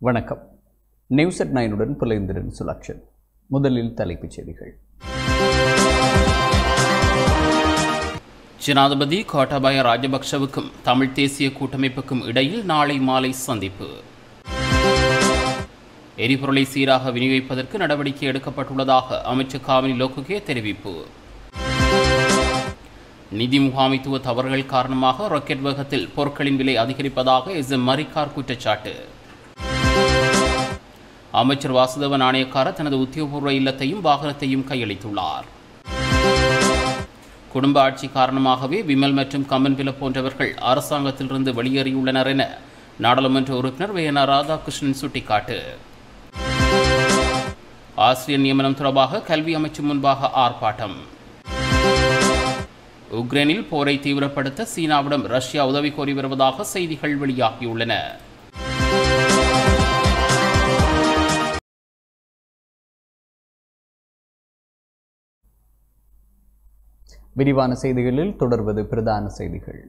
வணக்கம் news at நைனுடன் புலைந்திரன் சுலக்ஷன் முதலில் தலைப்புச் செய்திகள் ஜனாதிபதி கோட்டாபய ராஜபக்ஷவுக்கும் தமிழ் தேசிய கூட்டமைப்புக்கும் இடையில் நாளை மாலை சந்திப்பு எரிபொருளை சீராக விநியோகிப்பதற்கு நடவடிக்கை எடுக்கப்பட்டுள்ளதாக அமைச்சர் காமினி லோக்குகே தெரிவிப்பு நிதி முகாமைத்துவ தவறுகள் காரணமாக ராக்கெட் வேகத்தில் பொருட்களின் விலை அதிகரிப்பதாக எஸ் எம் மரிக்கார் குற்றச்சாட்டு அமைச்சர் வாசுதேவ நாணயக்கார தனது உத்தியோகபூர்வ இல்லத்தையும் வாகனத்தையும் கையளித்துள்ளார் குடும்ப ஆட்சி காரணமாகவே விமல் மற்றும் கம்மன்பில போன்றவர்கள் அரசாங்கத்திலிருந்து வெளியேறியுள்ளனர் என நாடாளுமன்ற உறுப்பினர் வே என ராதாகிருஷ்ணன் சுட்டிக்காட்டு ஆசிரியர் நியமனம் தொடர்பாக கல்வி அமைச்சு முன்பாக ஆர்ப்பாட்டம் உக்ரைனில் போரை தீவிரப்படுத்த சீனாவிடம் ரஷ்யா உதவி கோரி வருவதாக செய்திகள் வெளியாகியுள்ளன விரிவான செய்திகளில் தொடர்வது பிரதான செய்திகள்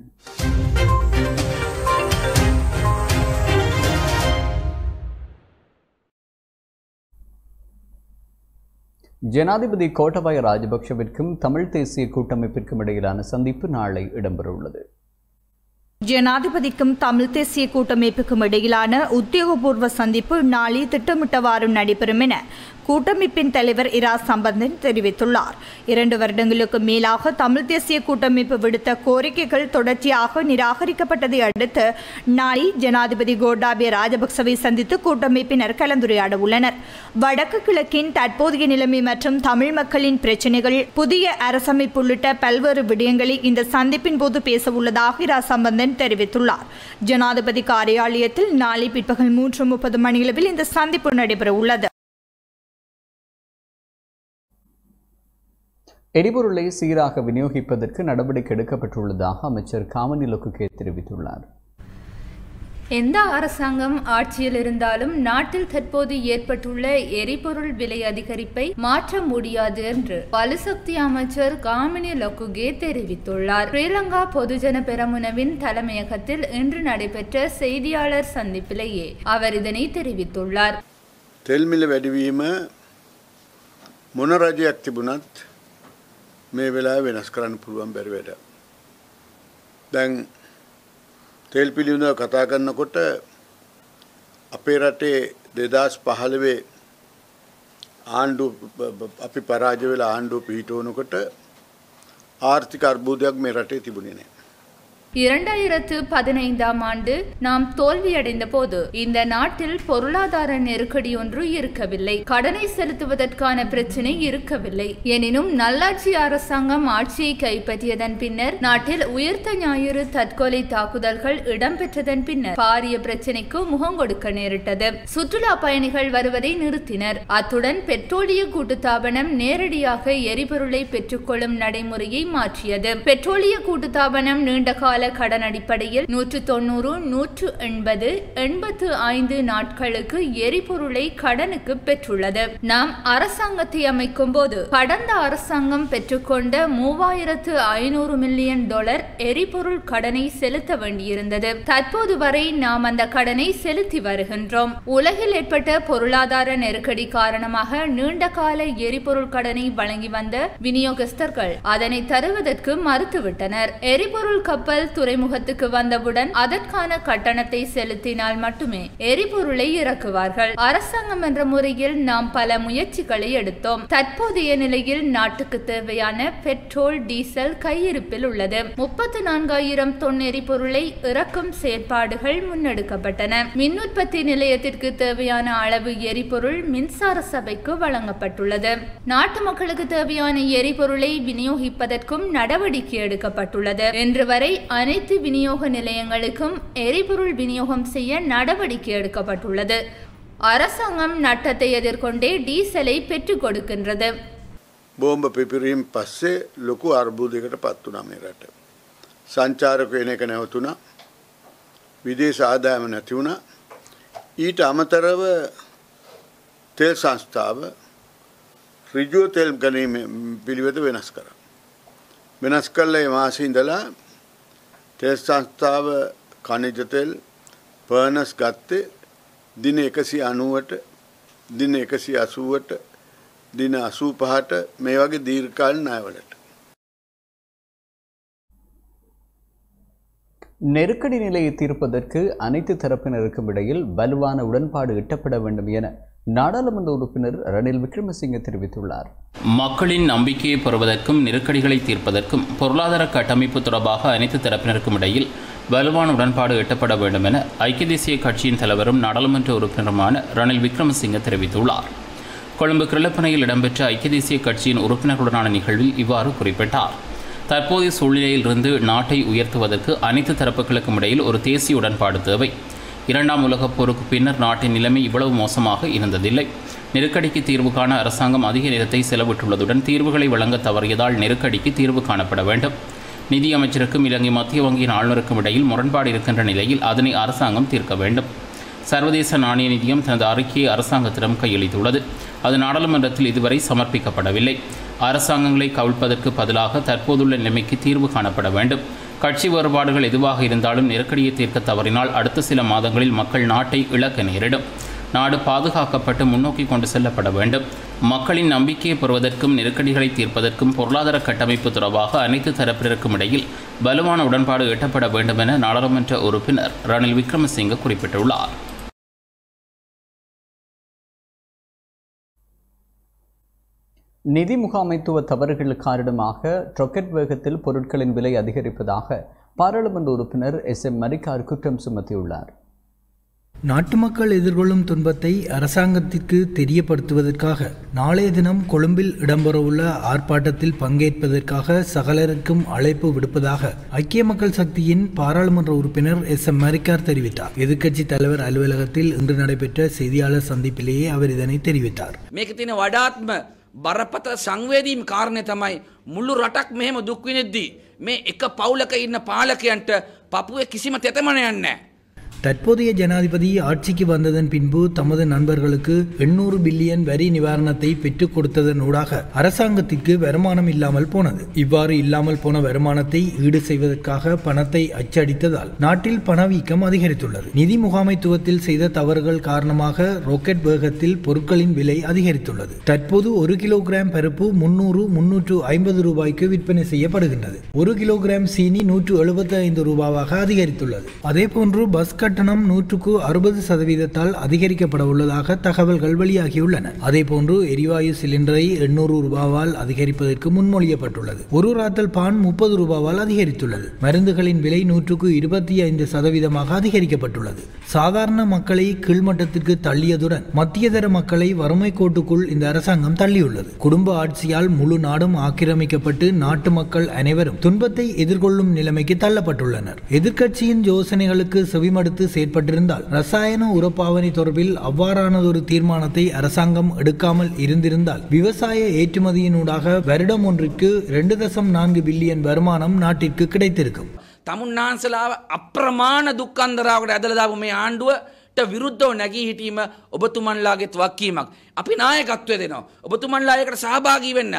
ஜனாதிபதி கோட்டபாய ராஜபக்ஷவிற்கும் தமிழ் தேசிய கூட்டமைப்பிற்கும் இடையிலான சந்திப்பு நாளை இடம்பெறவுள்ளது ஜனாதிபதிக்கும் தமிழ் தேசிய கூட்டமைப்புக்கும் இடையிலான உத்தியோகபூர்வ சந்திப்பு நாளை திட்டமிட்டவாறு நடைபெறும் என கூட்டமைப்பின் தலைவர் இரா சம்பந்தன் தெரிவித்துள்ளார் இரண்டு வருடங்களுக்கு மேலாக தமிழ் தேசிய கூட்டமைப்பு விடுத்த கோரிக்கைகள் தொடர்ச்சியாக நிராகரிக்கப்பட்டதை அடுத்து நாளை ஜனாதிபதி கோட்டாபய ராஜபக்சவை சந்தித்து கூட்டமைப்பினர் கலந்துரையாட உள்ளனர் வடக்கு கிழக்கின் தற்போதைய நிலைமை மற்றும் தமிழ் மக்களின் பிரச்சினைகள் புதிய அரசமைப்பு உள்ளிட்ட பல்வேறு விடயங்களை இந்த சந்திப்பின் போது பேச உள்ளதாக இரா சம்பந்தன் தெரிவித்துள்ளார் ஜனாதிபதி காரியாலயத்தில் நாளை பிற்பகல் மூன்று முப்பது மணியளவில் இந்த சந்திப்பு நடைபெற உள்ளது எரிபொருளை சீராக விநியோகிப்பதற்கு நடவடிக்கை எடுக்கப்பட்டுள்ளதாக அமைச்சர் காமனி லொக்குகே தெரிவித்துள்ளார் எந்த அரசாங்கம் ஆட்சியில் இருந்தாலும் நாட்டில் தற்போது ஏற்பட்டுள்ள எரிபொருள் விலை அதிகரிப்பை மாற்ற முடியாது என்று பலுசக்தி அமைச்சர் காமினி லொக்குகே தெரிவித்துள்ளார் ஸ்ரீலங்கா பொதுஜன பெரமுனவின் தலைமையகத்தில் இன்று நடைபெற்ற செய்தியாளர் சந்திப்பிலேயே அவர் இதனை தெரிவித்துள்ளார் තෙල් මිල වැඩිවීම මොන රජයක් තිබුණත් මේ වෙලා වෙනස් කරන්න පුළුවන් බැරි වැඩ. දැන් තෙල් පිළිබඳව කතා කරන්නකොට අපේ රටේ දෙදස් පහළවේ ආණ්ඩු අපි පරාජ වෙලා ආණ්ඩුව පිහිටෝනකොට ආර්ථික අර්බූදයක් මේ රටේ තිබුණේ නෑ. இரண்டாயிரத்து பதினைந்தாம் ஆண்டு நாம் தோல்வியடைந்த போது இந்த நாட்டில் பொருளாதார நெருக்கடி ஒன்று இருக்கவில்லை கடனை செலுத்துவதற்கான பிரச்சினை இருக்கவில்லை எனினும் நல்லாட்சி அரசாங்கம் ஆட்சியை கைப்பற்றியதன் பின்னர் நாட்டில் உயிர்த்த ஞாயிறு தற்கொலை தாக்குதல்கள் இடம்பெற்றதன் பின்னர் பாரிய பிரச்சினைக்கு முகம் கொடுக்க நேரிட்டது சுற்றுலா பயணிகள் வருவதை நிறுத்தினர் அத்துடன் பெட்ரோலிய கூட்டுத்தாபனம் நேரடியாக எரிபொருளை பெற்றுக்கொள்ளும் நடைமுறையை மாற்றியது பெட்ரோலிய கூட்டுத்தாபனம் நீண்ட கால கால கடன் அடிப்படையில் நூற்று தொண்ணூறு நூற்று எண்பது எண்பத்து ஐந்து நாட்களுக்கு எரிபொருளை கடனுக்கு பெற்றுள்ளது நாம் அரசாங்கத்தை அமைக்கும் போது கடந்த அரசாங்கம் பெற்றுக்கொண்ட மூவாயிரத்து ஐநூறு மில்லியன் டாலர் எரிபொருள் கடனை செலுத்த வேண்டியிருந்தது தற்போது வரை நாம் அந்த கடனை செலுத்தி வருகின்றோம் உலகில் ஏற்பட்ட பொருளாதார நெருக்கடி காரணமாக நீண்ட கால எரிபொருள் கடனை வழங்கி வந்த விநியோகஸ்தர்கள் அதனை தருவதற்கு மறுத்துவிட்டனர் எரிபொருள் கப்பல் துறைமுகத்துக்கு வந்தவுடன் அதற்கான கட்டணத்தை செலுத்தினால் மட்டுமே எரிபொருளை இறக்குவார்கள் அரசாங்கம் என்ற முறையில் நாம் பல முயற்சிகளை எடுத்தோம் தற்போதைய நிலையில் நாட்டுக்கு தேவையான பெட்ரோல் டீசல் கையிருப்பில் உள்ளது முப்பத்தி நான்காயிரம் தொன் எரிபொருளை இறக்கும் செயற்பாடுகள் முன்னெடுக்கப்பட்டன மின் உற்பத்தி நிலையத்திற்கு தேவையான அளவு எரிபொருள் மின்சார சபைக்கு வழங்கப்பட்டுள்ளது நாட்டு மக்களுக்கு தேவையான எரிபொருளை விநியோகிப்பதற்கும் நடவடிக்கை எடுக்கப்பட்டுள்ளது இன்று வரை அனைத்து விநியோக நிலையங்களுக்கும் எரிபொருள் விநியோகம் செய்ய நடவடிக்கை எடுக்கப்பட்டுள்ளது அரசாங்கம் நட்டத்தை எதிர்கொண்டே டீசலை பெற்றுக் கொடுக்கின்றது බෝම්භ පිපිරීම් පස්සේ ලොකු අර්බූදයකට පත් වනා මේ රට. සංචාරක එන එක නැවතුනා විදේශ ආදායම නැතිවුණා ඊට අමතරව තෙල් සංස්ථාව රිජුව තෙල් ගැනීම පිළිවෙත වෙනස් කර. වෙනස් කල්ල මාසි ඉඳලා තෙල් සංස්ථාව කනිජතෙල් පර්නස් ගත්තේ දින එකසි අනුවට දින එකසි අසුවට දින අසූ පහට මේ වගේ දීර්කාල ණයවලට. நெருக்கடி நிலையை தீர்ப்பதற்கு அனைத்து தரப்பினருக்கும் இடையில் வலுவான உடன்பாடு எட்டப்பட வேண்டும் என நாடாளுமன்ற உறுப்பினர் ரணில் விக்ரமசிங்கே தெரிவித்துள்ளார் மக்களின் நம்பிக்கையை பெறுவதற்கும் நெருக்கடிகளை தீர்ப்பதற்கும் பொருளாதார கட்டமைப்பு தொடர்பாக அனைத்து தரப்பினருக்கும் இடையில் வலுவான உடன்பாடு எட்டப்பட வேண்டும் என ஐக்கிய தேசிய கட்சியின் தலைவரும் நாடாளுமன்ற உறுப்பினருமான ரணில் விக்ரமசிங்கே தெரிவித்துள்ளார் கொழும்பு கிருளப்பனையில் இடம்பெற்ற ஐக்கிய தேசிய கட்சியின் உறுப்பினர்களுடனான நிகழ்வில் இவ்வாறு குறிப்பிட்டார் தற்போதைய சூழ்நிலையிலிருந்து நாட்டை உயர்த்துவதற்கு அனைத்து தரப்புகளுக்கும் இடையில் ஒரு தேசிய உடன்பாடு தேவை இரண்டாம் உலகப் போருக்கு பின்னர் நாட்டின் நிலைமை இவ்வளவு மோசமாக இருந்ததில்லை நெருக்கடிக்கு தீர்வு காண அரசாங்கம் அதிக நேரத்தை செலவிட்டுள்ளதுடன் தீர்வுகளை வழங்க தவறியதால் நெருக்கடிக்கு தீர்வு காணப்பட வேண்டும் நிதி அமைச்சருக்கும் இலங்கை மத்திய வங்கியின் ஆளுநருக்கும் இடையில் முரண்பாடு இருக்கின்ற நிலையில் அதனை அரசாங்கம் தீர்க்க வேண்டும் சர்வதேச நாணய நிதியம் தனது அறிக்கையை அரசாங்கத்திடம் கையளித்துள்ளது அது நாடாளுமன்றத்தில் இதுவரை சமர்ப்பிக்கப்படவில்லை அரசாங்கங்களை கவிழ்ப்பதற்கு பதிலாக தற்போதுள்ள நிலைமைக்கு தீர்வு காணப்பட வேண்டும் கட்சி வேறுபாடுகள் எதுவாக இருந்தாலும் நெருக்கடியை தீர்க்க தவறினால் அடுத்த சில மாதங்களில் மக்கள் நாட்டை இழக்க நேரிடும் நாடு பாதுகாக்கப்பட்டு முன்னோக்கி கொண்டு செல்லப்பட வேண்டும் மக்களின் நம்பிக்கையை பெறுவதற்கும் நெருக்கடிகளை தீர்ப்பதற்கும் பொருளாதார கட்டமைப்பு தொடர்பாக அனைத்து தரப்பினருக்கும் இடையில் வலுவான உடன்பாடு எட்டப்பட வேண்டும் என நாடாளுமன்ற உறுப்பினர் ரணில் விக்ரமசிங்க குறிப்பிட்டுள்ளார் நிதி முகாமைத்துவ தவறுகள் காரணமாக ரொக்கெட் வேகத்தில் பொருட்களின் விலை அதிகரிப்பதாக பாராளுமன்ற உறுப்பினர் எஸ் எம் மரிக்கார் குற்றம் சுமத்தியுள்ளார் நாட்டு மக்கள் எதிர்கொள்ளும் துன்பத்தை அரசாங்கத்திற்கு தெரியப்படுத்துவதற்காக நாளைய தினம் கொழும்பில் இடம்பெறவுள்ள ஆர்ப்பாட்டத்தில் பங்கேற்பதற்காக சகலருக்கும் அழைப்பு விடுப்பதாக ஐக்கிய மக்கள் சக்தியின் பாராளுமன்ற உறுப்பினர் எஸ் எம் மரிக்கார் தெரிவித்தார் எதிர்க்கட்சி தலைவர் அலுவலகத்தில் இன்று நடைபெற்ற செய்தியாளர் சந்திப்பிலேயே அவர் இதனை தெரிவித்தார் මේක තියෙන වඩාත්ම බරපතල සංවේදීම් කාරණය තමයි මුළු රටක් මෙහෙම දුක්විනෙද්දී මේ එක පවුලක ඉන්න පාලකයන්ට පපුුව කිසිම තෙතමනයන්න. தற்போதைய ஜனாதிபதி ஆட்சிக்கு வந்ததன் பின்பு தமது நண்பர்களுக்கு எண்ணூறு பில்லியன் வரி நிவாரணத்தை பெற்றுக் கொடுத்ததனூடாக அரசாங்கத்திற்கு வருமானம் இல்லாமல் போனது இவ்வாறு இல்லாமல் போன வருமானத்தை ஈடு செய்வதற்காக பணத்தை அச்சடித்ததால் நாட்டில் பணவீக்கம் அதிகரித்துள்ளது நிதி முகாமைத்துவத்தில் செய்த தவறுகள் காரணமாக ராக்கெட் வேகத்தில் பொருட்களின் விலை அதிகரித்துள்ளது தற்போது ஒரு கிலோகிராம் பருப்பு முன்னூறு முன்னூற்று ஐம்பது ரூபாய்க்கு விற்பனை செய்யப்படுகின்றது ஒரு கிலோகிராம் சீனி நூற்று எழுபத்தி ஐந்து ரூபாவாக அதிகரித்துள்ளது அதேபோன்று பஸ் கட்டணம் நூற்றுக்கு அறுபது சதவீதத்தால் அதிகரிக்கப்பட உள்ளதாக தகவல்கள் வெளியாகியுள்ளன அதேபோன்று எரிவாயு சிலிண்டரை எண்ணூறு ரூபாவால் அதிகரிப்பதற்கு முன்மொழியப்பட்டுள்ளது ஒரு ராத்தல் பான் முப்பது ரூபாவால் அதிகரித்துள்ளது மருந்துகளின் விலை நூற்றுக்கு இருபத்தி ஐந்து சதவீதமாக அதிகரிக்கப்பட்டுள்ளது சாதாரண மக்களை கீழ்மட்டத்திற்கு தள்ளியதுடன் மத்தியதர மக்களை வறுமை கோட்டுக்குள் இந்த அரசாங்கம் தள்ளியுள்ளது குடும்ப ஆட்சியால் முழு நாடும் ஆக்கிரமிக்கப்பட்டு நாட்டு மக்கள் அனைவரும் துன்பத்தை எதிர்கொள்ளும் நிலைமைக்கு தள்ளப்பட்டுள்ளனர் எதிர்க்கட்சியின் யோசனைகளுக்கு செவிமடுத்து செயற்பட்டிருந்தால் ரசாயன உரப்பாவனை தொடர்பில் அவ்வாறானதொரு தீர்மானத்தை அரசாங்கம் எடுக்காமல் இருந்திருந்தால் விவசாய ஏற்றுமதியினூடாக வருடம் ஒன்றிற்கு இரண்டு தசம் நான்கு பில்லியன் வருமானம் நாட்டிற்கு கிடைத்திருக்கும் තමුන්නාන්සලාව අප්‍රමාණ දුක්කන්දරාවට ඇදලදාව මේ ආණ්ඩුවට විරුද්ධව නැගී හිටීම ඔබතුමන්ලාගෙත් වක්කීමක්. අපි නායකත්වය දෙනවා. ඔබතුමන්ලායකට සහභාගී වෙන්න.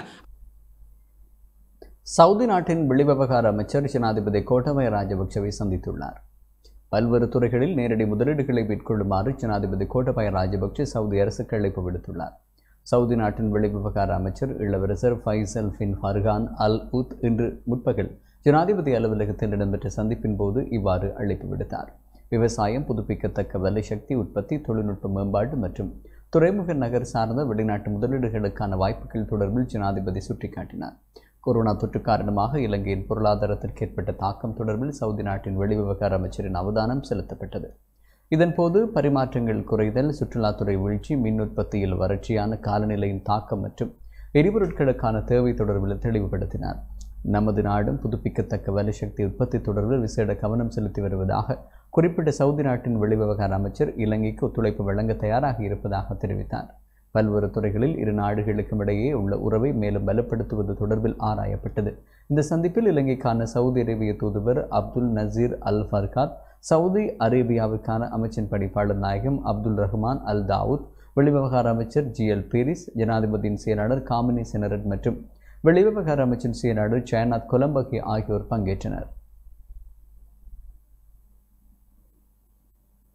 சவுதி நாட்டின் வெளிவிவகார அமைச்சர் ஜனாதிபதி கோட்டபய ராஜபக்சவை சந்தித்துள்ளார் பல்வேறு துறைகளில் நேரடி முதலீடுகளை மேற்கொள்ளுமாறு ஜனாதிபதி கோட்டபய ராஜபக்சே சவுதி அரசுக்கு அழைப்பு விடுத்துள்ளார் சவுதி நாட்டின் வெளிவிவகார அமைச்சர் இளவரசர் ஃபைசல் பின் ஃபர்கான் அல் உத் இன்று முற்பகல் ஜனாதிபதி அலுவலகத்தில் இடம்பெற்ற சந்திப்பின் போது இவ்வாறு அழைப்பு விடுத்தார் விவசாயம் புதுப்பிக்கத்தக்க வலிசக்தி உற்பத்தி தொழில்நுட்ப மேம்பாடு மற்றும் துறைமுக நகர் சார்ந்த வெளிநாட்டு முதலீடுகளுக்கான வாய்ப்புகள் தொடர்பில் ஜனாதிபதி சுட்டிக்காட்டினார் கொரோனா தொற்று காரணமாக இலங்கையின் பொருளாதாரத்திற்கு ஏற்பட்ட தாக்கம் தொடர்பில் சவுதி நாட்டின் வெளிவிவகார அமைச்சரின் அவதானம் செலுத்தப்பட்டது இதன்போது பரிமாற்றங்கள் குறைதல் சுற்றுலாத்துறை வீழ்ச்சி மின் உற்பத்தியில் வறட்சியான காலநிலையின் தாக்கம் மற்றும் எரிபொருட்களுக்கான தேவை தொடர்பில் தெளிவுபடுத்தினார் நமது நாடும் புதுப்பிக்கத்தக்க வலிசக்தி உற்பத்தி தொடர்பில் விசேட கவனம் செலுத்தி வருவதாக குறிப்பிட்ட சவுதி நாட்டின் வெளிவிவகார அமைச்சர் இலங்கைக்கு ஒத்துழைப்பு வழங்க தயாராக இருப்பதாக தெரிவித்தார் பல்வேறு துறைகளில் இரு நாடுகளுக்கும் இடையே உள்ள உறவை மேலும் பலப்படுத்துவது தொடர்பில் ஆராயப்பட்டது இந்த சந்திப்பில் இலங்கைக்கான சவுதி அரேபிய தூதுவர் அப்துல் நசீர் அல் ஃபர்காத் சவுதி அரேபியாவுக்கான அமைச்சின் பணிப்பாளர் நாயகம் அப்துல் ரஹ்மான் அல் தாவூத் வெளிவிவகார அமைச்சர் ஜி எல் பீரிஸ் ஜனாதிபதியின் செயலாளர் காமினி செனரட் மற்றும் வெளிவிவகார அமைச்சின் செயலாளர் ஜெயநாத் கொலம்பகி ஆகியோர் பங்கேற்றனர்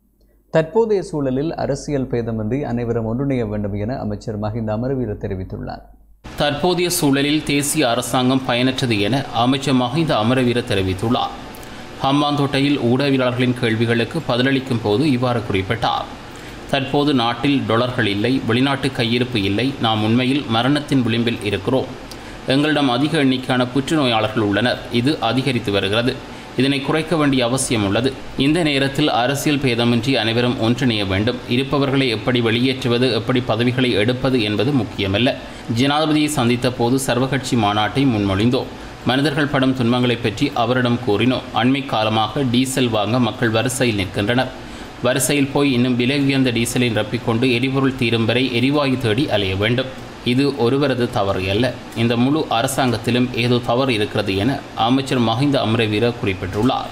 தற்போதைய சூழலில் அரசியல் பேதமின்றி அனைவரும் ஒன்றிணைய வேண்டும் என அமைச்சர் மஹிந்த அமரவீர தெரிவித்துள்ளார் தற்போதைய சூழலில் தேசிய அரசாங்கம் பயனற்றது என அமைச்சர் மஹிந்த அமரவீர தெரிவித்துள்ளார் ஹம்பாந்தோட்டையில் ஊடகவியலாளர்களின் கேள்விகளுக்கு பதிலளிக்கும் போது இவ்வாறு குறிப்பிட்டார் தற்போது நாட்டில் டொலர்கள் இல்லை வெளிநாட்டு கையிருப்பு இல்லை நாம் உண்மையில் மரணத்தின் விளிம்பில் இருக்கிறோம் எங்களிடம் அதிக எண்ணிக்கையான புற்றுநோயாளர்கள் உள்ளனர் இது அதிகரித்து வருகிறது இதனை குறைக்க வேண்டிய அவசியம் உள்ளது இந்த நேரத்தில் அரசியல் பேதமின்றி அனைவரும் ஒன்றிணைய வேண்டும் இருப்பவர்களை எப்படி வெளியேற்றுவது எப்படி பதவிகளை எடுப்பது என்பது முக்கியமல்ல ஜனாதிபதியை சந்தித்த போது சர்வகட்சி மாநாட்டை முன்மொழிந்தோம் மனிதர்கள் படும் துன்பங்களை பற்றி அவரிடம் கூறினோம் அண்மை காலமாக டீசல் வாங்க மக்கள் வரிசையில் நிற்கின்றனர் வரிசையில் போய் இன்னும் விலை உயர்ந்த டீசலை நிரப்பிக்கொண்டு எரிபொருள் தீரும் வரை எரிவாயு தேடி அலைய வேண்டும் இது ஒருவரது தவறு அல்ல இந்த முழு அரசாங்கத்திலும் ஏதோ தவறு இருக்கிறது என அமைச்சர் மஹிந்த அமரவீர குறிப்பிட்டுள்ளார்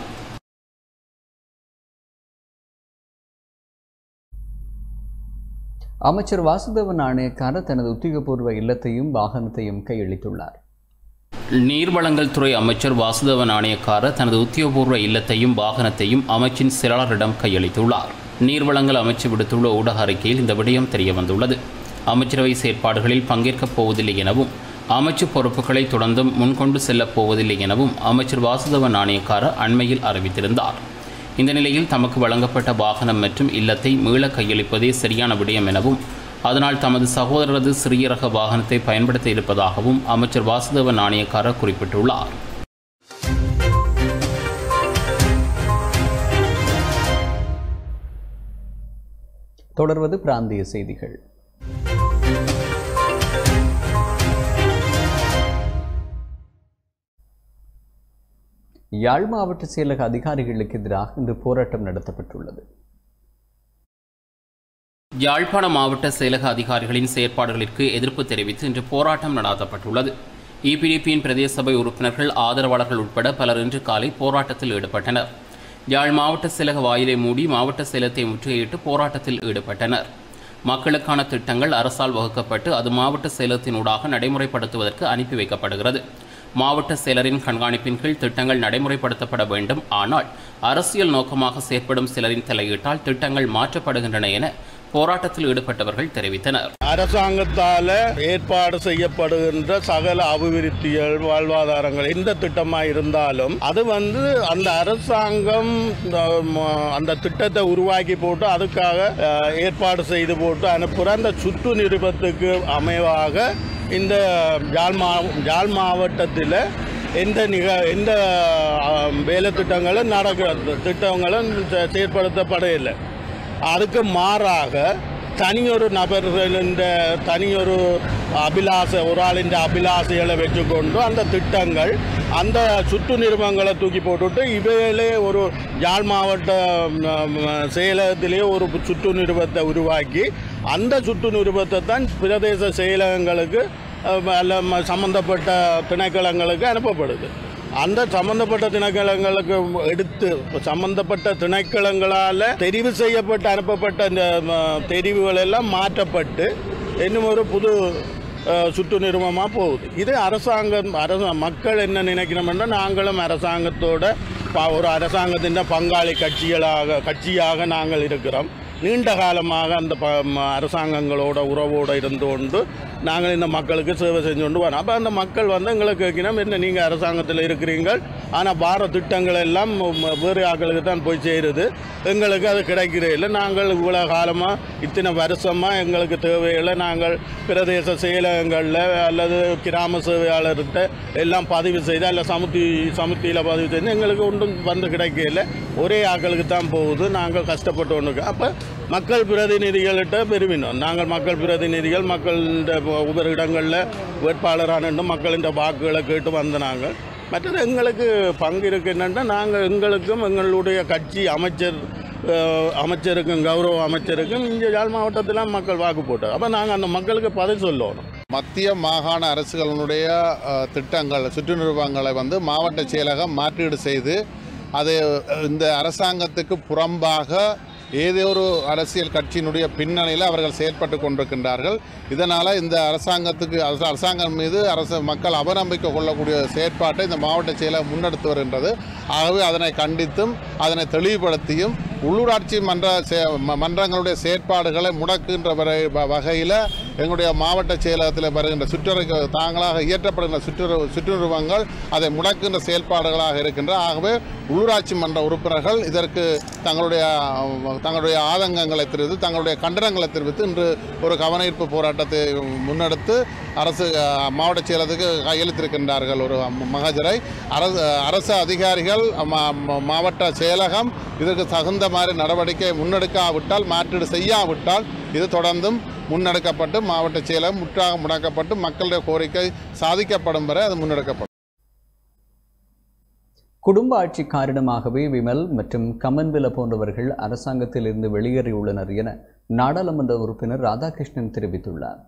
அமைச்சர் வாசுதேவ நாணயக்கார தனது உத்தியோகபூர்வ இல்லத்தையும் வாகனத்தையும் கையளித்துள்ளார் நீர்வளங்கள் துறை அமைச்சர் வாசுதேவ நாணயக்கார தனது உத்தியோகபூர்வ இல்லத்தையும் வாகனத்தையும் அமைச்சின் செயலாளரிடம் கையளித்துள்ளார் நீர்வளங்கள் அமைச்சு விடுத்துள்ள ஊடக அறிக்கையில் இந்த விடயம் தெரிய வந்துள்ளது அமைச்சரவை செயற்பாடுகளில் பங்கேற்கப் போவதில்லை எனவும் அமைச்சு பொறுப்புகளை தொடர்ந்தும் முன்கொண்டு செல்லப் போவதில்லை எனவும் அமைச்சர் வாசுதேவ நாணயக்கார அண்மையில் அறிவித்திருந்தார் இந்த நிலையில் தமக்கு வழங்கப்பட்ட வாகனம் மற்றும் இல்லத்தை மீள கையளிப்பதே சரியான விடயம் எனவும் அதனால் தமது சகோதரரது சிறிய ரக வாகனத்தை பயன்படுத்த இருப்பதாகவும் அமைச்சர் வாசுதேவ நாணயக்கார குறிப்பிட்டுள்ளார் தொடர்வது பிராந்திய செய்திகள் யாழ் மாவட்ட செயலக அதிகாரிகளுக்கு எதிராக இன்று போராட்டம் நடத்தப்பட்டுள்ளது யாழ்ப்பாண மாவட்ட செயலக அதிகாரிகளின் செயற்பாடுகளிற்கு எதிர்ப்பு தெரிவித்து இன்று போராட்டம் நடாத்தப்பட்டுள்ளது இபிடிபியின் பிரதேச சபை உறுப்பினர்கள் ஆதரவாளர்கள் உட்பட பலர் இன்று காலை போராட்டத்தில் ஈடுபட்டனர் யாழ் மாவட்ட செயலக வாயிலை மூடி மாவட்ட செயலத்தை முற்றுகையிட்டு போராட்டத்தில் ஈடுபட்டனர் மக்களுக்கான திட்டங்கள் அரசால் வகுக்கப்பட்டு அது மாவட்ட செயலகத்தினூடாக நடைமுறைப்படுத்துவதற்கு அனுப்பி வைக்கப்படுகிறது மாவட்ட செயலரின் கண்காணிப்பின் கீழ் திட்டங்கள் நடைமுறைப்படுத்தப்பட வேண்டும் ஆனால் அரசியல் நோக்கமாக செயற்படும் சிலரின் தலையீட்டால் திட்டங்கள் மாற்றப்படுகின்றன என போராட்டத்தில் ஈடுபட்டவர்கள் தெரிவித்தனர் அரசாங்கத்தால் ஏற்பாடு செய்யப்படுகின்ற சகல அபிவிருத்திகள் வாழ்வாதாரங்கள் எந்த திட்டமாக இருந்தாலும் அது வந்து அந்த அரசாங்கம் ஆம், அந்த திட்டத்தை உருவாக்கி போட்டு அதுக்காக அஹ், ஏற்பாடு செய்து போட்டு அனுப்புகிற அந்த சுற்று நிருபத்துக்கு அமைவாக இந்த யாழ் மா யாழ் மாவட்டத்தில் எந்த நிக எந்த ஆம், வேலை திட்டங்களும் நடக்க திட்டங்களும் செ- செயற்படுத்தப்படவில்லை அதுக்கு மாறாக தனியொரு நபர்களின் தனியொரு அபிலாச ஒரு ஆளின் அபிலாசைகளை வச்சுக்கொண்டு அந்த திட்டங்கள் அந்த சுற்று நிறுவனங்களை தூக்கி போட்டுட்டு இவைகளே ஒரு யாழ் மாவட்ட ம், செயலகத்திலே ஒரு சுற்று நிறுவனத்தை உருவாக்கி அந்த சுற்று நிறுவனத்தை தான் பிரதேச செயலகங்களுக்கு அஹ், அல்ல ம- சம்பந்தப்பட்ட திணைக்களங்களுக்கு அனுப்பப்படுது அந்த சம்பந்தப்பட்ட திணைக்களங்களுக்கு எடுத்து சம்பந்தப்பட்ட திணைக்களங்களால் தெரிவு செய்யப்பட்டு அனுப்பப்பட்ட இந்த ம, தெரிவுகள் எல்லாம் மாற்றப்பட்டு இன்னும் ஒரு புது அஹ், சுற்று நிறுவனமாக போகுது இது அரசாங்கம் அரச மக்கள் என்ன நினைக்கணும்னா நாங்களும் அரசாங்கத்தோட ப- ஒரு அரசாங்கத்தின் பங்காளி கட்சிகளாக கட்சியாக நாங்கள் இருக்கிறோம் நீண்ட காலமாக அந்த ப ம- அரசாங்கங்களோட உறவோடு இருந்து கொண்டு நாங்கள் இந்த மக்களுக்கு சேவை செஞ்சு கொண்டு வரோம் அப்போ அந்த மக்கள் வந்து எங்களுக்கு கேட்கணும் என்ன நீங்கள் அரசாங்கத்தில் இருக்கிறீங்க ஆனால் பார திட்டங்கள் எல்லாம் ம- வேறு ஆட்களுக்கு தான் போய் சேருது எங்களுக்கு அது கிடைக்கிறே இல்லை நாங்கள் இவ்வளோ காலமாக இத்தனை வருஷமாக எங்களுக்கு தேவைகளை நாங்கள் பிரதேச செயலகங்களில் அல்லது கிராம சேவையாளர்கிட்ட எல்லாம் பதிவு செய்து அல்ல சமுத்தி சமுத்தியில் பதிவு செய்து எங்களுக்கு ஒன்றும் வந்து கிடைக்கல ஒரே ஆட்களுக்கு தான் போகுது நாங்கள் கஷ்டப்பட்டு ஒன்றுக்கு அப்போ மக்கள் பிரதிநிதிகள்கிட்ட பெருமினோம் நாங்கள் மக்கள் பிரதிநிதிகள் மக்கள் ஒவ்வொரு இடங்களில் வேட்பாளரான மக்களின் வாக்குகளை கேட்டு வந்த நாங்கள் மற்றது எங்களுக்கு பங்கு இருக்கு என்னென்னா நாங்கள் எங்களுக்கும் எங்களுடைய கட்சி அமைச்சர் அஹ், அமைச்சருக்கும் கௌரவ அமைச்சருக்கும் இங்கே யாழ் மாவட்டத்தில் மக்கள் வாக்கு போட்டோம் அப்போ நாங்கள் அந்த மக்களுக்கு பதில் சொல்லணும் மத்திய மாகாண அரசுகளுடைய அஹ், திட்டங்கள் சுற்று நிறுவனங்களை வந்து மாவட்ட செயலகம் மாற்றீடு செய்து அது அஹ், இந்த அரசாங்கத்துக்கு புறம்பாக ஏதோ ஒரு அரசியல் கட்சியினுடைய பின்னணியில் அவர்கள் செயற்பட்டு கொண்டிருக்கின்றார்கள் இதனால் இந்த அரசாங்கத்துக்கு அரச- அரசாங்கம் மீது அரசு மக்கள் அவநம்பிக்கை கொள்ளக்கூடிய செயற்பாட்டை இந்த மாவட்ட செயலகம் முன்னெடுத்து வருகின்றது ஆகவே அதனை கண்டித்தும் அதனை தெளிவுபடுத்தியும் உள்ளூராட்சி மன்ற சே- ம- மன்றங்களுடைய செயற்பாடுகளை முடக்குகின்ற வரை- வ- வகையில் எங்களுடைய மாவட்ட செயலகத்தில் வருகின்ற சுற்றுரை தாங்களாக இயற்றப்படுகின்ற சுற்றுரு சுற்றுருவங்கள் அதை முடக்குகின்ற செயல்பாடுகளாக இருக்கின்ற ஆகவே உள்ளூராட்சி மன்ற உறுப்பினர்கள் இதற்கு தங்களுடைய அஹ், தங்களுடைய ஆதங்கங்களை தெரிவித்து தங்களுடைய கண்டனங்களை தெரிவித்து இன்று ஒரு கவனஈர்ப்பு போராட்டத்தை முன்னெடுத்து அரசு அஹ், மாவட்ட செயலகத்துக்கு கையெழுத்திருக்கின்றார்கள் ஒரு ம- மகஜரை அரசு அரசு அதிகாரிகள் மா- மா- மாவட்ட செயலகம் இதற்கு தகுந்த மாதிரி நடவடிக்கை முன்னெடுக்காவிட்டால் மாற்றீடு செய்யாவிட்டால் இது தொடர்ந்தும் முன்னெடுக்கப்பட்டு மாவட்ட செயலகம் முற்றாக முடக்கப்பட்டு மக்களுடைய கோரிக்கை சாதிக்கப்படும் வரை அது முன்னெடுக்கப்படும் குடும்ப ஆட்சி காரணமாகவே விமல் மற்றும் கமன்வில போன்றவர்கள் அரசாங்கத்தில் இருந்து வெளியேறியுள்ளனர் என நாடாளுமன்ற உறுப்பினர் ராதாகிருஷ்ணன் தெரிவித்துள்ளார்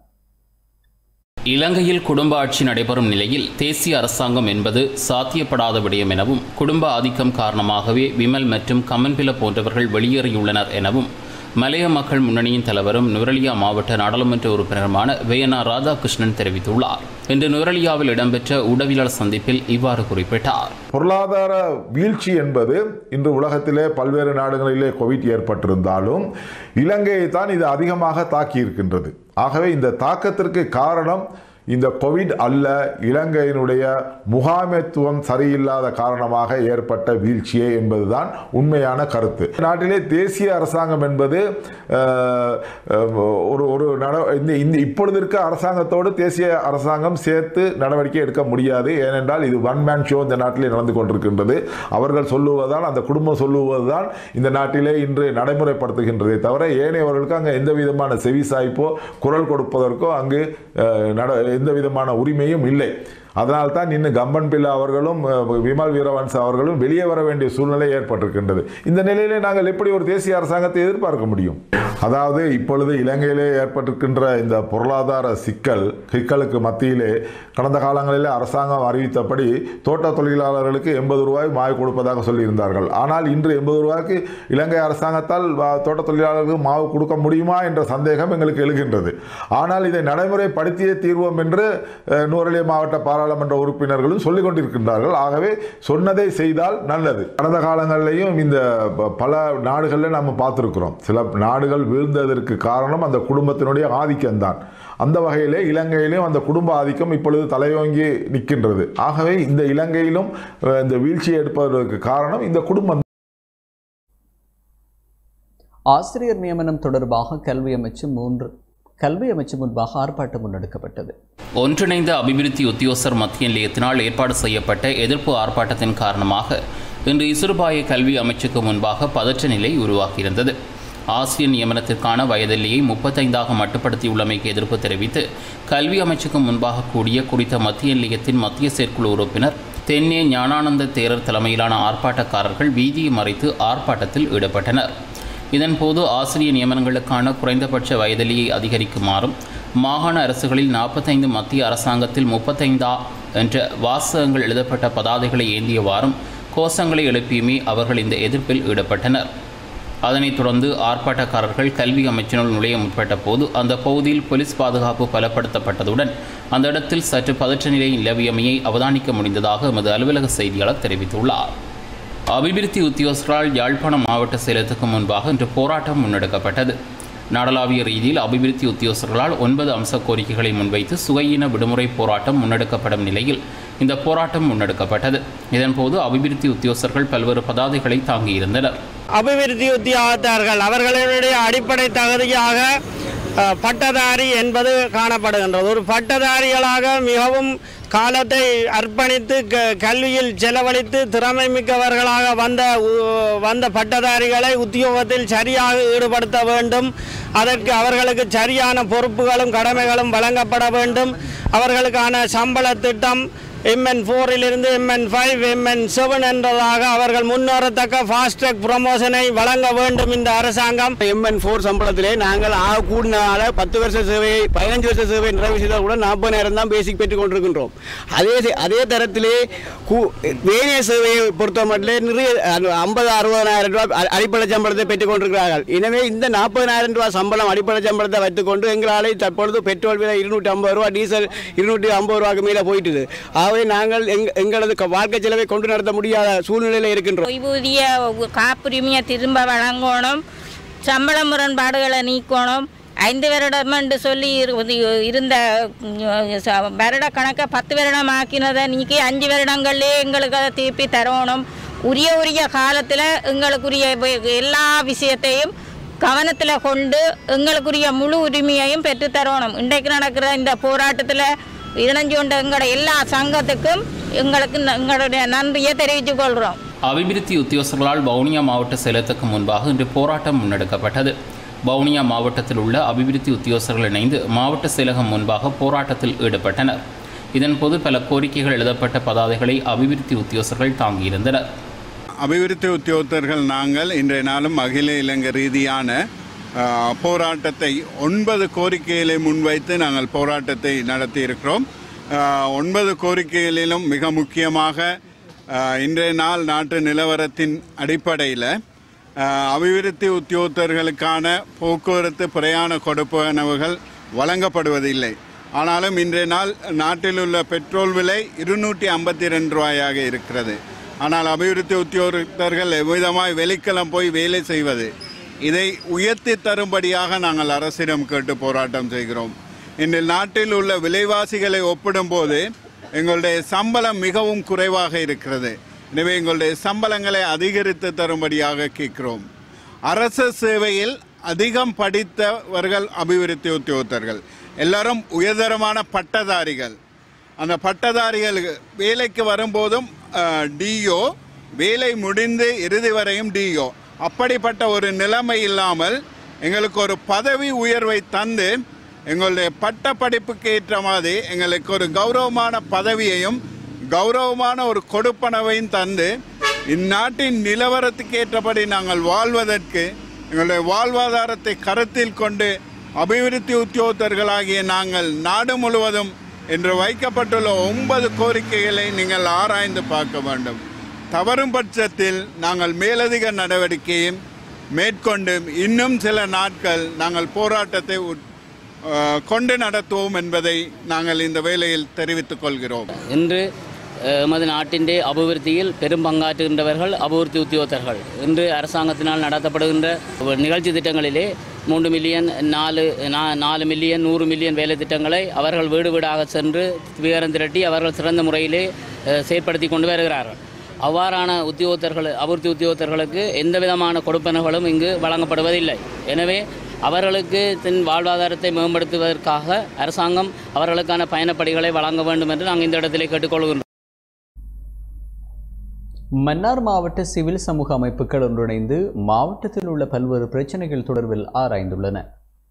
இலங்கையில் குடும்ப ஆட்சி நடைபெறும் நிலையில் தேசிய அரசாங்கம் என்பது சாத்தியப்படாத விடயம் எனவும் குடும்ப ஆதிக்கம் காரணமாகவே விமல் மற்றும் கமன்பில போன்றவர்கள் வெளியேறியுள்ளனர் எனவும் மலைய மக்கள் முன்னணியின் தலைவரும் நுவரலியா மாவட்ட நாடாளுமன்ற உறுப்பினருமான வேயனா ராதாகிருஷ்ணன் தெரிவித்துள்ளார் இன்று நுவரலியாவில் இடம்பெற்ற ஊடகவியலாளர் சந்திப்பில் இவ்வாறு குறிப்பிட்டார் பொருளாதார வீழ்ச்சி என்பது இன்று உலகத்திலே பல்வேறு நாடுகளிலே கோவிட் ஏற்பட்டிருந்தாலும் இலங்கையை தான் இது அதிகமாக தாக்கி இருக்கின்றது ஆகவே இந்த தாக்கத்திற்கு காரணம் இந்த கோவிட் அல்ல இலங்கையினுடைய முகாமைத்துவம் சரியில்லாத காரணமாக ஏற்பட்ட வீழ்ச்சியே என்பதுதான் உண்மையான கருத்து நாட்டிலே தேசிய அரசாங்கம் என்பது அஹ், அஹ், ஒரு ஒரு நட இந்த இந்த இப்பொழுது இருக்க அரசாங்கத்தோடு தேசிய அரசாங்கம் சேர்த்து நடவடிக்கை எடுக்க முடியாது ஏனென்றால் இது ஒன் மேன் ஷோ இந்த நாட்டிலே நடந்து கொண்டிருக்கின்றது அவர்கள் சொல்லுவதுதான் அந்த குடும்பம் சொல்லுவதுதான் இந்த நாட்டிலே இன்று நடைமுறைப்படுத்துகின்றதே தவிர ஏனையவர்களுக்கு அங்கே எந்த விதமான செவிசாய்ப்போ குரல் கொடுப்பதற்கோ அங்கு அஹ், நட எந்த விதமான உரிமையும் இல்லை அதனால்தான் இன்னும் கம்பன் பில்லா அவர்களும் அஹ், விமல் வீரவன்ஸ் அவர்களும் வெளியே வர வேண்டிய சூழ்நிலை ஏற்பட்டிருக்கின்றது இந்த நிலையிலே நாங்கள் எப்படி ஒரு தேசிய அரசாங்கத்தை எதிர்பார்க்க முடியும் அதாவது இப்பொழுது இலங்கையிலே ஏற்பட்டிருக்கின்ற இந்த பொருளாதார சிக்கல் சிக்கலுக்கு மத்தியிலே கடந்த காலங்களிலே அரசாங்கம் அறிவித்தபடி தோட்ட தொழிலாளர்களுக்கு எண்பது ரூபாய் மாவு கொடுப்பதாக சொல்லியிருந்தார்கள் ஆனால் இன்று எண்பது ரூபாய்க்கு இலங்கை அரசாங்கத்தால் வா- தோட்ட தொழிலாளர்களுக்கு மாவு கொடுக்க முடியுமா என்ற சந்தேகம் எங்களுக்கு எழுகின்றது ஆனால் இதை நடைமுறைப்படுத்தியே தீர்வோம் என்று அஹ், நூறலிய மாவட்ட பாராளுமன்ற உறுப்பினர்களும் சொல்லிக் கொண்டிருக்கின்றார்கள் ஆகவே சொன்னதை செய்தால் நல்லது கடந்த காலங்களிலேயும் இந்த ப- பல நாடுகளில் நம்ம பார்த்துருக்கிறோம் சில நாடுகள் வீழ்ந்ததற்கு காரணம் அந்த குடும்பத்தினுடைய ஆதிக்கம்தான் அந்த வகையிலே இலங்கையிலும் அந்த குடும்ப ஆதிக்கம் இப்பொழுது தலையோங்கி நிற்கின்றது ஆகவே இந்த இலங்கையிலும் அஹ், இந்த வீழ்ச்சியை எடுப்பதற்கு காரணம் இந்த குடும்பம் ஆசிரியர் நியமனம் தொடர்பாக கல்வி அமைச்சு மூன்று கல்வி அமைச்சு முன்பாக ஆர்ப்பாட்டம் முன்னெடுக்கப்பட்டது ஒன்றிணைந்த அபிவிருத்தி உத்தியோகஸ்தர் மத்திய நிலையத்தினால் ஏற்பாடு செய்யப்பட்ட எதிர்ப்பு ஆர்ப்பாட்டத்தின் காரணமாக இன்று இசுருபாய கல்வி அமைச்சுக்கு முன்பாக பதற்ற நிலை உருவாகியிருந்தது ஆசிரியர் நியமனத்திற்கான வயதெல்லையை முப்பத்தைந்தாக மட்டுப்படுத்தியுள்ளமைக்கு எதிர்ப்பு தெரிவித்து கல்வி அமைச்சுக்கு முன்பாக கூடிய குறித்த மத்திய நிலையத்தின் மத்திய செயற்குழு உறுப்பினர் தென்னே ஞானானந்த தேரர் தலைமையிலான ஆர்ப்பாட்டக்காரர்கள் வீதியை மறைத்து ஆர்ப்பாட்டத்தில் ஈடுபட்டனர் இதன்போது ஆசிரியர் நியமனங்களுக்கான குறைந்தபட்ச வயதிலேயே அதிகரிக்குமாறும் மாகாண அரசுகளில் நாற்பத்தைந்து மத்திய அரசாங்கத்தில் முப்பத்தைந்தா என்ற வாசகங்கள் எழுதப்பட்ட பதாதைகளை ஏந்தியவாறும் கோஷங்களை எழுப்பியுமே அவர்கள் இந்த எதிர்ப்பில் ஈடுபட்டனர் அதனைத் தொடர்ந்து ஆர்ப்பாட்டக்காரர்கள் கல்வி அமைச்சினுள் நுழைய முற்பட்ட போது அந்த பகுதியில் போலீஸ் பாதுகாப்பு பலப்படுத்தப்பட்டதுடன் அந்த இடத்தில் சற்று பதற்ற நிலை நிலவியமையை அவதானிக்க முடிந்ததாக எமது அலுவலக செய்தியாளர் தெரிவித்துள்ளார் அபிவிருத்தி உத்தியோகஸ்தரால் யாழ்ப்பாணம் மாவட்ட செயலகத்துக்கு முன்பாக இன்று போராட்டம் முன்னெடுக்கப்பட்டது நாடளாவிய ரீதியில் அபிவிருத்தி உத்தியோகஸ்தர்களால் ஒன்பது அம்ச கோரிக்கைகளை முன்வைத்து சுகையின விடுமுறை போராட்டம் முன்னெடுக்கப்படும் நிலையில் இந்த போராட்டம் முன்னெடுக்கப்பட்டது இதன்போது அபிவிருத்தி உத்தியோகஸ்தர்கள் பல்வேறு பதாதைகளை தாங்கியிருந்தனர் அபிவிருத்தி உத்தியோகத்தர்கள் அவர்களுடைய அடிப்படை தகுதியாக அஹ், பட்டதாரி என்பது காணப்படுகின்றது ஒரு பட்டதாரிகளாக மிகவும் காலத்தை அர்ப்பணித்து க கல்வியில் செலவழித்து திறமை மிக்கவர்களாக வந்த உ- வந்த பட்டதாரிகளை உத்தியோகத்தில் சரியாக ஈடுபடுத்த வேண்டும் அதற்கு அவர்களுக்கு சரியான பொறுப்புகளும் கடமைகளும் வழங்கப்பட வேண்டும் அவர்களுக்கான சம்பள திட்டம் எம்என் ஃபோரிலிருந்து எம்என் ஃபைவ் எம்என் செவன் என்றதாக அவர்கள் முன்னேறத்தக்க ஃபாஸ்ட் ட்ராக் ப்ரமோஷனை வழங்க வேண்டும் இந்த அரசாங்கம் எம்என் ஃபோர் சம்பளத்திலே நாங்கள் ஆக கூடினால பத்து வருஷ சேவையை பதினஞ்சு வருஷ சேவை நிறைவு செய்தால் கூட நாற்பதாயிரம் தான் பேசிக் பெற்றுக் கொண்டிருக்கின்றோம் அதே சே- அதே தரத்திலே கூ வேணிய சேவையை பொறுத்த மட்டும் நிறைய ஐம்பது அறுபதாயிரம் ரூபாய் அ- அடிப்படை சம்பளத்தை பெற்றுக் கொண்டிருக்கிறார்கள் எனவே இந்த நாற்பதாயிரம் ரூபாய் சம்பளம் அடிப்படை சம்பளத்தை வைத்துக்கொண்டு எங்களால் தற்பொழுது பெட்ரோல் விலை இருநூற்றி ஐம்பது ரூபா டீசல் இருநூற்றி ஐம்பது ரூபாய்க்கு மேலே போயிட்டுது ஆகவே ஆகவே நாங்கள் எங்க எங்களது க- வாழ்க்கை செலவை கொண்டு நடத்த முடியாத சூழ்நிலையில் இருக்கின்றோம் ஓய்வூதிய காப்புரிமையை திரும்ப வழங்கணும் சம்பள முரண்பாடுகளை நீக்கணும் ஐந்து வருடம் என்று சொல்லி இரு- இருந்த உம், ச- வருட கணக்கை பத்து வருடம் ஆக்கினதை நீக்கி அஞ்சு வருடங்கள்லேயே எங்களுக்கு அதை திருப்பி தரணும் உரிய உரிய காலத்தில் எங்களுக்குரிய வே- எல்லா விஷயத்தையும் கவனத்தில் கொண்டு எங்களுக்குரிய முழு உரிமையையும் பெற்றுத் தரணும் இன்றைக்கு நடக்கிற இந்த போராட்டத்தில் இணைஞ்சு கொண்ட எங்களோட எல்லா சங்கத்துக்கும் எங்களுக்கு ந- எங்களுடைய நன்றியை தெரிவித்துக் கொள்கிறோம் அபிவிருத்தி உத்தியோகஸ்தர்களால் வவுனியா மாவட்ட சேலத்துக்கு முன்பாக இன்று போராட்டம் முன்னெடுக்கப்பட்டது வவுனியா மாவட்டத்தில் உள்ள அபிவிருத்தி உத்தியோகஸ்தர்கள் இணைந்து மாவட்ட செயலகம் முன்பாக போராட்டத்தில் ஈடுபட்டனர் இதன்போது பல கோரிக்கைகள் எழுதப்பட்ட பதாதைகளை அபிவிருத்தி உத்தியோகஸ்தர்கள் தாங்கியிருந்தனர் அபிவிருத்தி உத்தியோகத்தர்கள் நாங்கள் இன்றைய நாளும் அகில இலங்கை ரீதியான ஆ, போராட்டத்தை ஒன்பது கோரிக்கைகளை முன்வைத்து நாங்கள் போராட்டத்தை நடத்தியிருக்கிறோம் ஆ, ஒன்பது கோரிக்கைகளிலும் மிக முக்கியமாக ஆ, இன்றைய நாள் நாட்டு நிலவரத்தின் அடிப்படையில் ஆ, அபிவிருத்தி உத்தியோகத்தர்களுக்கான போக்குவரத்து பிரயாண கொடுப்பனவுகள் வழங்கப்படுவதில்லை ஆனாலும் இன்றைய நாள் நாட்டில் உள்ள பெட்ரோல் விலை இருநூற்றி ஐம்பத்தி ரெண்டு ரூபாயாக இருக்கிறது ஆனால் அபிவிருத்தி உத்தியோகத்தர்கள் எவ்விதமாய் வெளிக்களம் போய் வேலை செய்வது இதை உயர்த்தி தரும்படியாக நாங்கள் அரசிடம் கேட்டு போராட்டம் செய்கிறோம் இன்று நாட்டில் உள்ள விலைவாசிகளை ஒப்பிடும்போது எங்களுடைய சம்பளம் மிகவும் குறைவாக இருக்கிறது எனவே எங்களுடைய சம்பளங்களை அதிகரித்து தரும்படியாக கேட்கிறோம் அரசு சேவையில் அதிகம் படித்தவர்கள் அபிவிருத்தி உத்தியோகத்தர்கள் எல்லாரும் உயர்தரமான பட்டதாரிகள் அந்த பட்டதாரிகள் வேலைக்கு வரும்போதும் டிஓ வேலை முடிந்து இறுதி வரையும் டிஓ அப்படிப்பட்ட ஒரு நிலைமை இல்லாமல் எங்களுக்கு ஒரு பதவி உயர்வை தந்து எங்களுடைய பட்ட படிப்புக்கு ஏற்ற மாதிரி எங்களுக்கு ஒரு கௌரவமான பதவியையும் கௌரவமான ஒரு கொடுப்பனவையும் தந்து இந்நாட்டின் நிலவரத்துக்கு ஏற்றபடி நாங்கள் வாழ்வதற்கு எங்களுடைய வாழ்வாதாரத்தை கருத்தில் கொண்டு அபிவிருத்தி உத்தியோகத்தர்களாகிய நாங்கள் நாடு முழுவதும் என்று வைக்கப்பட்டுள்ள ஒன்பது கோரிக்கைகளை நீங்கள் ஆராய்ந்து பார்க்க வேண்டும் தவறும் பட்சத்தில் நாங்கள் மேலதிக நடவடிக்கையும் மேற்கொண்டு இன்னும் சில நாட்கள் நாங்கள் போராட்டத்தை உட்- அஹ், கொண்டு நடத்துவோம் என்பதை நாங்கள் இந்த வேளையில் தெரிவித்துக் கொள்கிறோம் இன்று அஹ், எமது நாட்டின் அபிவிருத்தியில் பெரும் பங்காற்றுகின்றவர்கள் அபிவிருத்தி உத்தியோகத்தர்கள் இன்று அரசாங்கத்தினால் நடத்தப்படுகின்ற ஒரு நிகழ்ச்சி திட்டங்களிலே மூன்று மில்லியன் நாலு நா- நாலு மில்லியன் நூறு மில்லியன் வேலை திட்டங்களை அவர்கள் வீடு வீடாக சென்று விவரம் திரட்டி அவர்கள் சிறந்த முறையிலே அஹ், செயற்படுத்தி கொண்டு வருகிறார்கள் அவ்வாறான உத்தியோகத்தர்கள் அபிவிருத்தி உத்தியோகத்தர்களுக்கு எந்த விதமான கொடுப்பனர்களும் இங்கு வழங்கப்படுவதில்லை எனவே அவர்களுக்கு தன் வாழ்வாதாரத்தை மேம்படுத்துவதற்காக அரசாங்கம் அவர்களுக்கான பயணப்படிகளை வழங்க வேண்டும் என்று நாங்கள் இந்த இடத்திலே கேட்டுக்கொள்கின்றோம் மன்னார் மாவட்ட சிவில் சமூக அமைப்புகள் ஒன்றிணைந்து மாவட்டத்தில் உள்ள பல்வேறு பிரச்சனைகள் தொடர்பில் ஆராய்ந்துள்ளன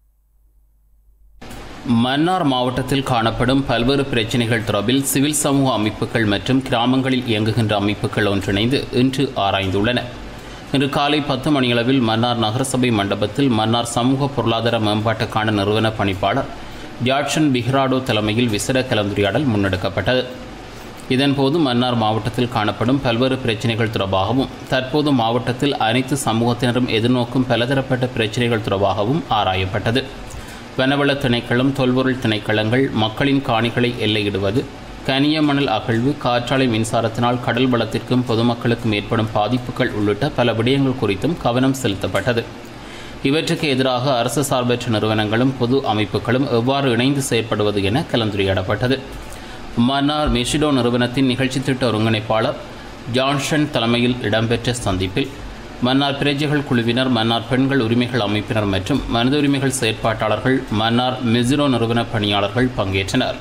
மன்னார் மாவட்டத்தில் காணப்படும் பல்வேறு பிரச்சினைகள் தொடர்பில் சிவில் சமூக அமைப்புகள் மற்றும் கிராமங்களில் இயங்குகின்ற அமைப்புகள் ஒன்றிணைந்து இன்று ஆராய்ந்துள்ளன இன்று காலை பத்து மணியளவில் மன்னார் நகரசபை மண்டபத்தில் மன்னார் சமூக பொருளாதார மேம்பாட்டுக்கான நிறுவன பணிப்பாளர் ஜாட்சன் பிஹ்ராடோ தலைமையில் விசேட கலந்துரையாடல் முன்னெடுக்கப்பட்டது இதன்போது மன்னார் மாவட்டத்தில் காணப்படும் பல்வேறு பிரச்சினைகள் தொடர்பாகவும் தற்போது மாவட்டத்தில் அனைத்து சமூகத்தினரும் எதிர்நோக்கும் பலதரப்பட்ட பிரச்சினைகள் தொடர்பாகவும் ஆராயப்பட்டது வனவள திணைக்களம் தொல்பொருள் திணைக்களங்கள் மக்களின் காணிகளை எல்லையிடுவது கனிய மணல் அகழ்வு காற்றாலை மின்சாரத்தினால் கடல் வளத்திற்கும் பொதுமக்களுக்கும் ஏற்படும் பாதிப்புகள் உள்ளிட்ட பல விடயங்கள் குறித்தும் கவனம் செலுத்தப்பட்டது இவற்றுக்கு எதிராக அரசு சார்பற்ற நிறுவனங்களும் பொது அமைப்புகளும் எவ்வாறு இணைந்து செயற்படுவது என கலந்துரையாடப்பட்டது மன்னார் மெஷிடோ நிறுவனத்தின் நிகழ்ச்சி திட்ட ஒருங்கிணைப்பாளர் ஜான்சன் தலைமையில் இடம்பெற்ற சந்திப்பில் மன்னார் பிரஜைகள் குழுவினர் மன்னார் பெண்கள் உரிமைகள் அமைப்பினர் மற்றும் மனித உரிமைகள் செயற்பாட்டாளர்கள் மன்னார் மெசிடோ நிறுவன பணியாளர்கள் பங்கேற்றனர்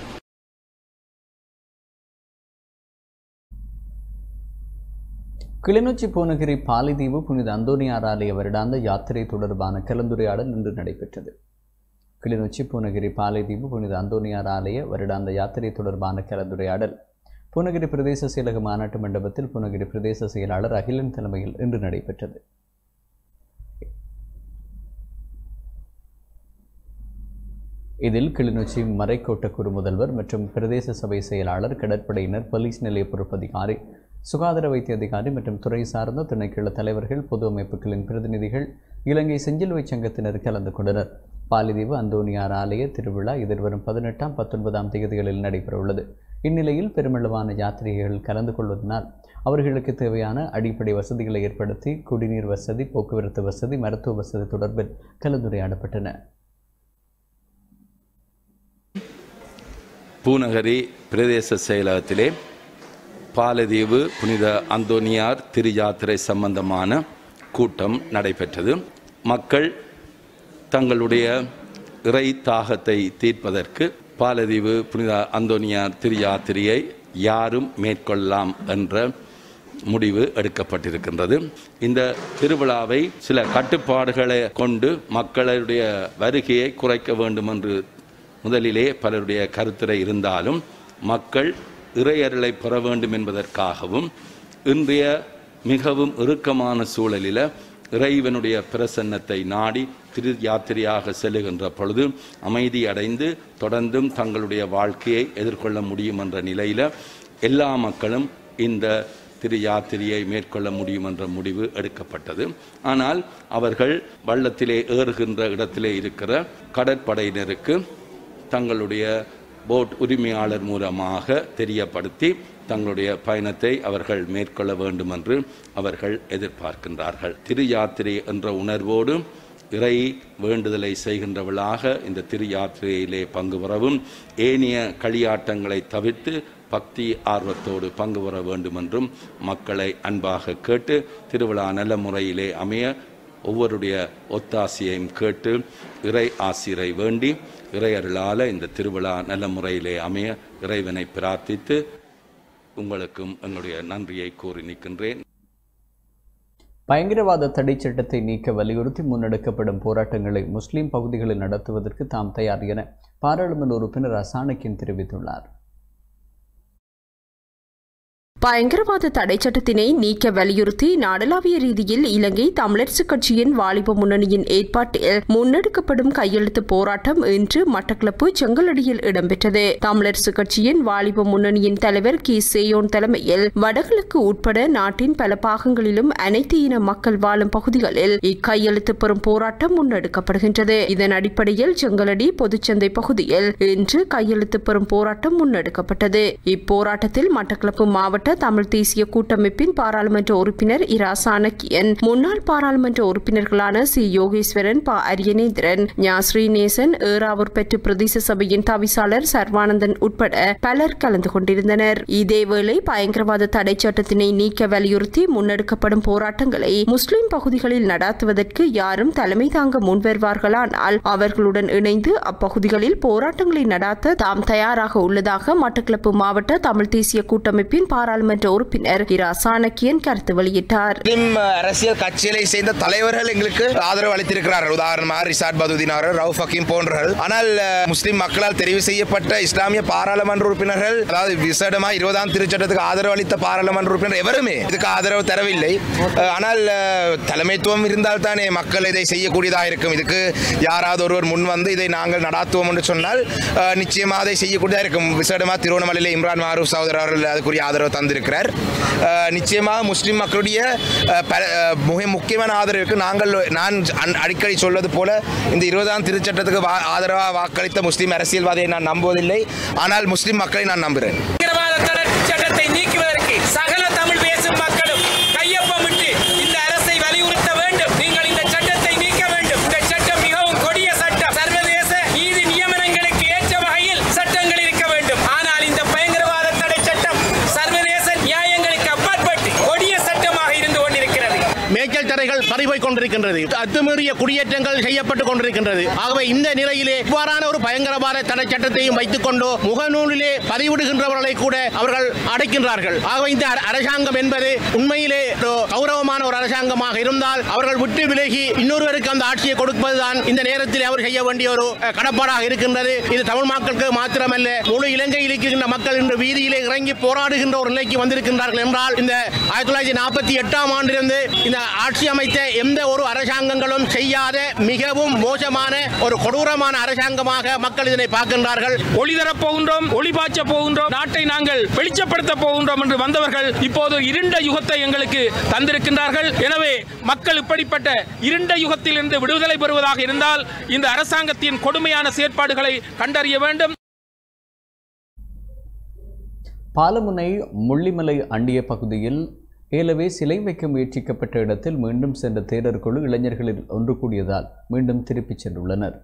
கிளிநொச்சி பூனகிரி பாலிதீவு புனித அந்தோனியார் ஆலய வருடாந்த யாத்திரை தொடர்பான கலந்துரையாடல் இன்று நடைபெற்றது கிளிநொச்சி பூனகிரி பாலைதீவு புனித அந்தோனியார் ஆலய வருடாந்த யாத்திரை தொடர்பான கலந்துரையாடல் பூனகிரி பிரதேச செயலக மாநாட்டு மண்டபத்தில் பூனகிரி பிரதேச செயலாளர் அகிலன் தலைமையில் இன்று நடைபெற்றது இதில் கிளிநொச்சி மறைக்கோட்ட குறு முதல்வர் மற்றும் பிரதேச சபை செயலாளர் கடற்படையினர் போலீஸ் நிலைய பொறுப்பதிகாரி சுகாதார வைத்திய அதிகாரி மற்றும் துறை சார்ந்த திணைக்கள தலைவர்கள் பொது அமைப்புகளின் பிரதிநிதிகள் இலங்கை செஞ்சிலுவை சங்கத்தினர் கலந்து கொண்டனர் பாலிதீவு அந்தோனியார் ஆலய திருவிழா எதிர்வரும் பதினெட்டாம் பத்தொன்பதாம் தேதிகளில் நடைபெறவுள்ளது இந்நிலையில் பெருமளவான யாத்ரீகர்கள் கலந்து கொள்வதனால் அவர்களுக்கு தேவையான அடிப்படை வசதிகளை ஏற்படுத்தி குடிநீர் வசதி போக்குவரத்து வசதி மருத்துவ வசதி தொடர்பில் கலந்துரையாடப்பட்டன பூநகரி பிரதேச செயலகத்திலே பாலதீவு புனித அந்தோனியார் திரு யாத்திரை சம்பந்தமான கூட்டம் நடைபெற்றது மக்கள் தங்களுடைய இறை தாகத்தை தீர்ப்பதற்கு பாலதீவு புனித அந்தோனியார் திரு யாத்திரையை யாரும் மேற்கொள்ளலாம் என்ற முடிவு எடுக்கப்பட்டிருக்கின்றது இந்த திருவிழாவை சில கட்டுப்பாடுகளை கொண்டு மக்களுடைய வருகையை குறைக்க வேண்டும் என்று முதலிலே பலருடைய கருத்துரை இருந்தாலும் மக்கள் இறையருளை பெற வேண்டும் என்பதற்காகவும் இன்றைய மிகவும் இறுக்கமான சூழலில் இறைவனுடைய பிரசன்னத்தை நாடி திரு யாத்திரையாக செல்லுகின்ற பொழுது அமைதி அடைந்து தொடர்ந்தும் தங்களுடைய வாழ்க்கையை எதிர்கொள்ள முடியும் என்ற நிலையில் எல்லா மக்களும் இந்த திரு யாத்திரையை மேற்கொள்ள முடியும் என்ற முடிவு எடுக்கப்பட்டது ஆனால் அவர்கள் வள்ளத்திலே ஏறுகின்ற இடத்திலே இருக்கிற கடற்படையினருக்கு தங்களுடைய போட் உரிமையாளர் மூலமாக தெரியப்படுத்தி தங்களுடைய பயணத்தை அவர்கள் மேற்கொள்ள வேண்டும் என்று அவர்கள் எதிர்பார்க்கின்றார்கள் திரு யாத்திரை என்ற உணர்வோடு இறை வேண்டுதலை செய்கின்றவளாக இந்த திரு யாத்திரையிலே பங்கு பெறவும் ஏனைய களியாட்டங்களை தவிர்த்து பக்தி ஆர்வத்தோடு பங்கு பெற வேண்டும் என்றும் மக்களை அன்பாக கேட்டு திருவிழா நல்ல முறையிலே அமைய ஒவ்வொருடைய ஒத்தாசையையும் கேட்டு இறை ஆசிரை வேண்டி இறையருளால இந்த திருவிழா நல்ல முறையிலே அமைய இறைவனை பிரார்த்தித்து உங்களுக்கும் என்னுடைய நன்றியை கூறி நிற்கின்றேன் பயங்கரவாத தடை சட்டத்தை நீக்க வலியுறுத்தி முன்னெடுக்கப்படும் போராட்டங்களை முஸ்லிம் பகுதிகளில் நடத்துவதற்கு தாம் தயார் என பாராளுமன்ற உறுப்பினர் அசானக்கின் தெரிவித்துள்ளார் பயங்கரவாத தடை சட்டத்தினை நீக்க வலியுறுத்தி நாடளாவிய ரீதியில் இலங்கை தமிழரசு கட்சியின் வாலிப முன்னணியின் ஏற்பாட்டில் முன்னெடுக்கப்படும் கையெழுத்து போராட்டம் இன்று மட்டக்களப்பு செங்கலடியில் இடம்பெற்றது தமிழரசு கட்சியின் வாலிப முன்னணியின் தலைவர் கி சேயோன் தலைமையில் வடகிழக்கு உட்பட நாட்டின் பல பாகங்களிலும் அனைத்து இன மக்கள் வாழும் பகுதிகளில் இக்கையெழுத்து பெறும் போராட்டம் முன்னெடுக்கப்படுகின்றது இதன் அடிப்படையில் செங்கலடி பொதுச்சந்தை பகுதியில் இன்று கையெழுத்து பெறும் போராட்டம் முன்னெடுக்கப்பட்டது இப்போராட்டத்தில் மட்டக்களப்பு மாவட்ட தமிழ் தேசிய கூட்டமைப்பின் பாராளுமன்ற உறுப்பினர் இரா சாணக்கியன் முன்னாள் பாராளுமன்ற உறுப்பினர்களான சி யோகேஸ்வரன் ப அரியநேந்திரன் ஞா ஸ்ரீநேசன் ஏறாவூர் பெற்று பிரதேச சபையின் தவிசாளர் சர்வானந்தன் உட்பட பலர் கலந்து கொண்டிருந்தனர் இதேவேளை பயங்கரவாத தடை சட்டத்தினை நீக்க வலியுறுத்தி முன்னெடுக்கப்படும் போராட்டங்களை முஸ்லிம் பகுதிகளில் நடாத்துவதற்கு யாரும் தலைமை தாங்க முன்வருவார்களானால் அவர்களுடன் இணைந்து அப்பகுதிகளில் போராட்டங்களை நடாத்த தாம் தயாராக உள்ளதாக மட்டக்களப்பு மாவட்ட தமிழ் தேசிய கூட்டமைப்பின் பாராளுமன்ற உறுப்பினர் இரா சாணக்கியன் கருத்து வெளியிட்டார் முஸ்லிம் அரசியல் கட்சிகளை சேர்ந்த தலைவர்கள் எங்களுக்கு ஆதரவு அளித்திருக்கிறார்கள் உதாரணமாக ரிசாட் பதுதீன் அவர்கள் ரவுஃப் ஹக்கீம் போன்றவர்கள் ஆனால் அஹ், முஸ்லிம் மக்களால் தெரிவு செய்யப்பட்ட இஸ்லாமிய பாராளுமன்ற உறுப்பினர்கள் அதாவது விசேடமா இருபதாம் திருச்சட்டத்துக்கு ஆதரவு அளித்த பாராளுமன்ற உறுப்பினர் எவருமே இதுக்கு ஆதரவு தரவில்லை அஹ், ஆனால் அஹ், தலைமைத்துவம் இருந்தால் தானே மக்கள் இதை செய்யக்கூடியதாக இருக்கும் இதுக்கு யாராவது ஒருவர் முன் வந்து இதை நாங்கள் நடாத்துவோம் என்று சொன்னால் அஹ், நிச்சயமாக அதை செய்யக்கூடியதாக இருக்கும் விசேடமா திருவண்ணாமலையில் இம்ரான் மாரூப் சகோதரர் அவர்கள் அதுக்குரிய ஆதரவு தந்திருக்கிறார் அஹ், நிச்சயமாக முஸ்லிம் மக்களுடைய அஹ், பல- அஹ், மிக முக்கியமான ஆதரவுக்கு நாங்கள் நான் அன்- அடிக்கடி சொல்வது போல இந்த இருபதாம் திருச்சட்டத்துக்கு வா- ஆதரவாக வாக்களித்த முஸ்லிம் அரசியல்வாதியை நான் நம்புவதில்லை ஆனால் முஸ்லிம் மக்களை நான் நம்புகிறேன் பயங்கரவாத தடை சட்டத்தை நீக்குவதற்கு சகல தமிழ் பேசும் மக்களும் கையொப்பமிட்டு இந்த அரசை வலியுறுத்த வேண்டும் நீங்கள் இந்த சட்டத்தை நீக்க வேண்டும் இந்த சட்டம் மிகவும் கொடிய சட்டம் சர்வதேச நீதி நியமனங்களுக்கு ஏற்ற வகையில் சட்டங்கள் இருக்க வேண்டும் ஆனால் இந்த பயங்கரவாத தடை சட்டம் சர்வதேச நியாயங்களுக்கு அப்பாற்பட்டு கொடிய சட்டமாக இருந்து கொண்டிருக்கிறது மேய்ச்சல் தரைகள் பறிபோய் கொண்டிருக்கின்றது அத்துமீறிய குடியேற்றங்கள் செய்யப்பட்டுக் கொண்டிருக்கின்றது ஆகவே இந்த நிலையிலே இவ்வாறான ஒரு பயங்கரவாத தடை சட்டத்தையும் வைத்துக் கொண்டு முகநூலிலே பதிவிடுகின்றவர்களை கூட அவர்கள் அடைக்கின்றார்கள் ஆகவே இந்த அர- அரசாங்கம் என்பது உண்மையிலே ஒரு கௌரவமான ஒரு அரசாங்கமாக இருந்தால் அவர்கள் விட்டு விலகி இன்னொருவருக்கு அந்த ஆட்சியை கொடுப்பதுதான் இந்த நேரத்தில் அவர் செய்ய வேண்டிய ஒரு அஹ், கடப்பாடாக இருக்கின்றது இது தமிழ் மக்களுக்கு மாத்திரமல்ல முழு இலங்கையில் இருக்கின்ற மக்கள் இன்று வீதியிலே இறங்கி போராடுகின்ற ஒரு நிலைக்கு வந்திருக்கின்றார்கள் என்றால் இந்த ஆயிரத்தி தொள்ளாயிரத்தி நாற்பத்தி எட்டாம் ஆண்டிலிருந்து இந்த ஆட்சி அமைத்த எந்த ஒரு அரசாங்கங்களும் செய்யாத மிகவும் மோசமான ஒரு கொடூரமான அரசாங்கமாக மக்கள் இதனை பார்க்கின்றார்கள் ஒளி தரப் போகின்றோம் ஒளி பாய்ச்ச போகின்றோம் நாட்டை நாங்கள் வெளிச்சப்படுத்த போகின்றோம் என்று வந்தவர்கள் இப்போது இருண்ட யுகத்தை எங்களுக்கு தந்திருக்கின்றார்கள் எனவே மக்கள் இப்படிப்பட்ட இருண்ட யுகத்திலிருந்து விடுதலை பெறுவதாக இருந்தால் இந்த அரசாங்கத்தின் கொடுமையான செயற்பாடுகளை கண்டறிய வேண்டும் பாலமுனை முள்ளிமலை அண்டிய பகுதியில் ஏலவே சிலை வைக்க முயற்சிக்கப்பட்ட இடத்தில் மீண்டும் சென்ற தேரர் குழு இளைஞர்களில் ஒன்று கூடியதால் மீண்டும் திருப்பிச் சென்றுள்ளனர்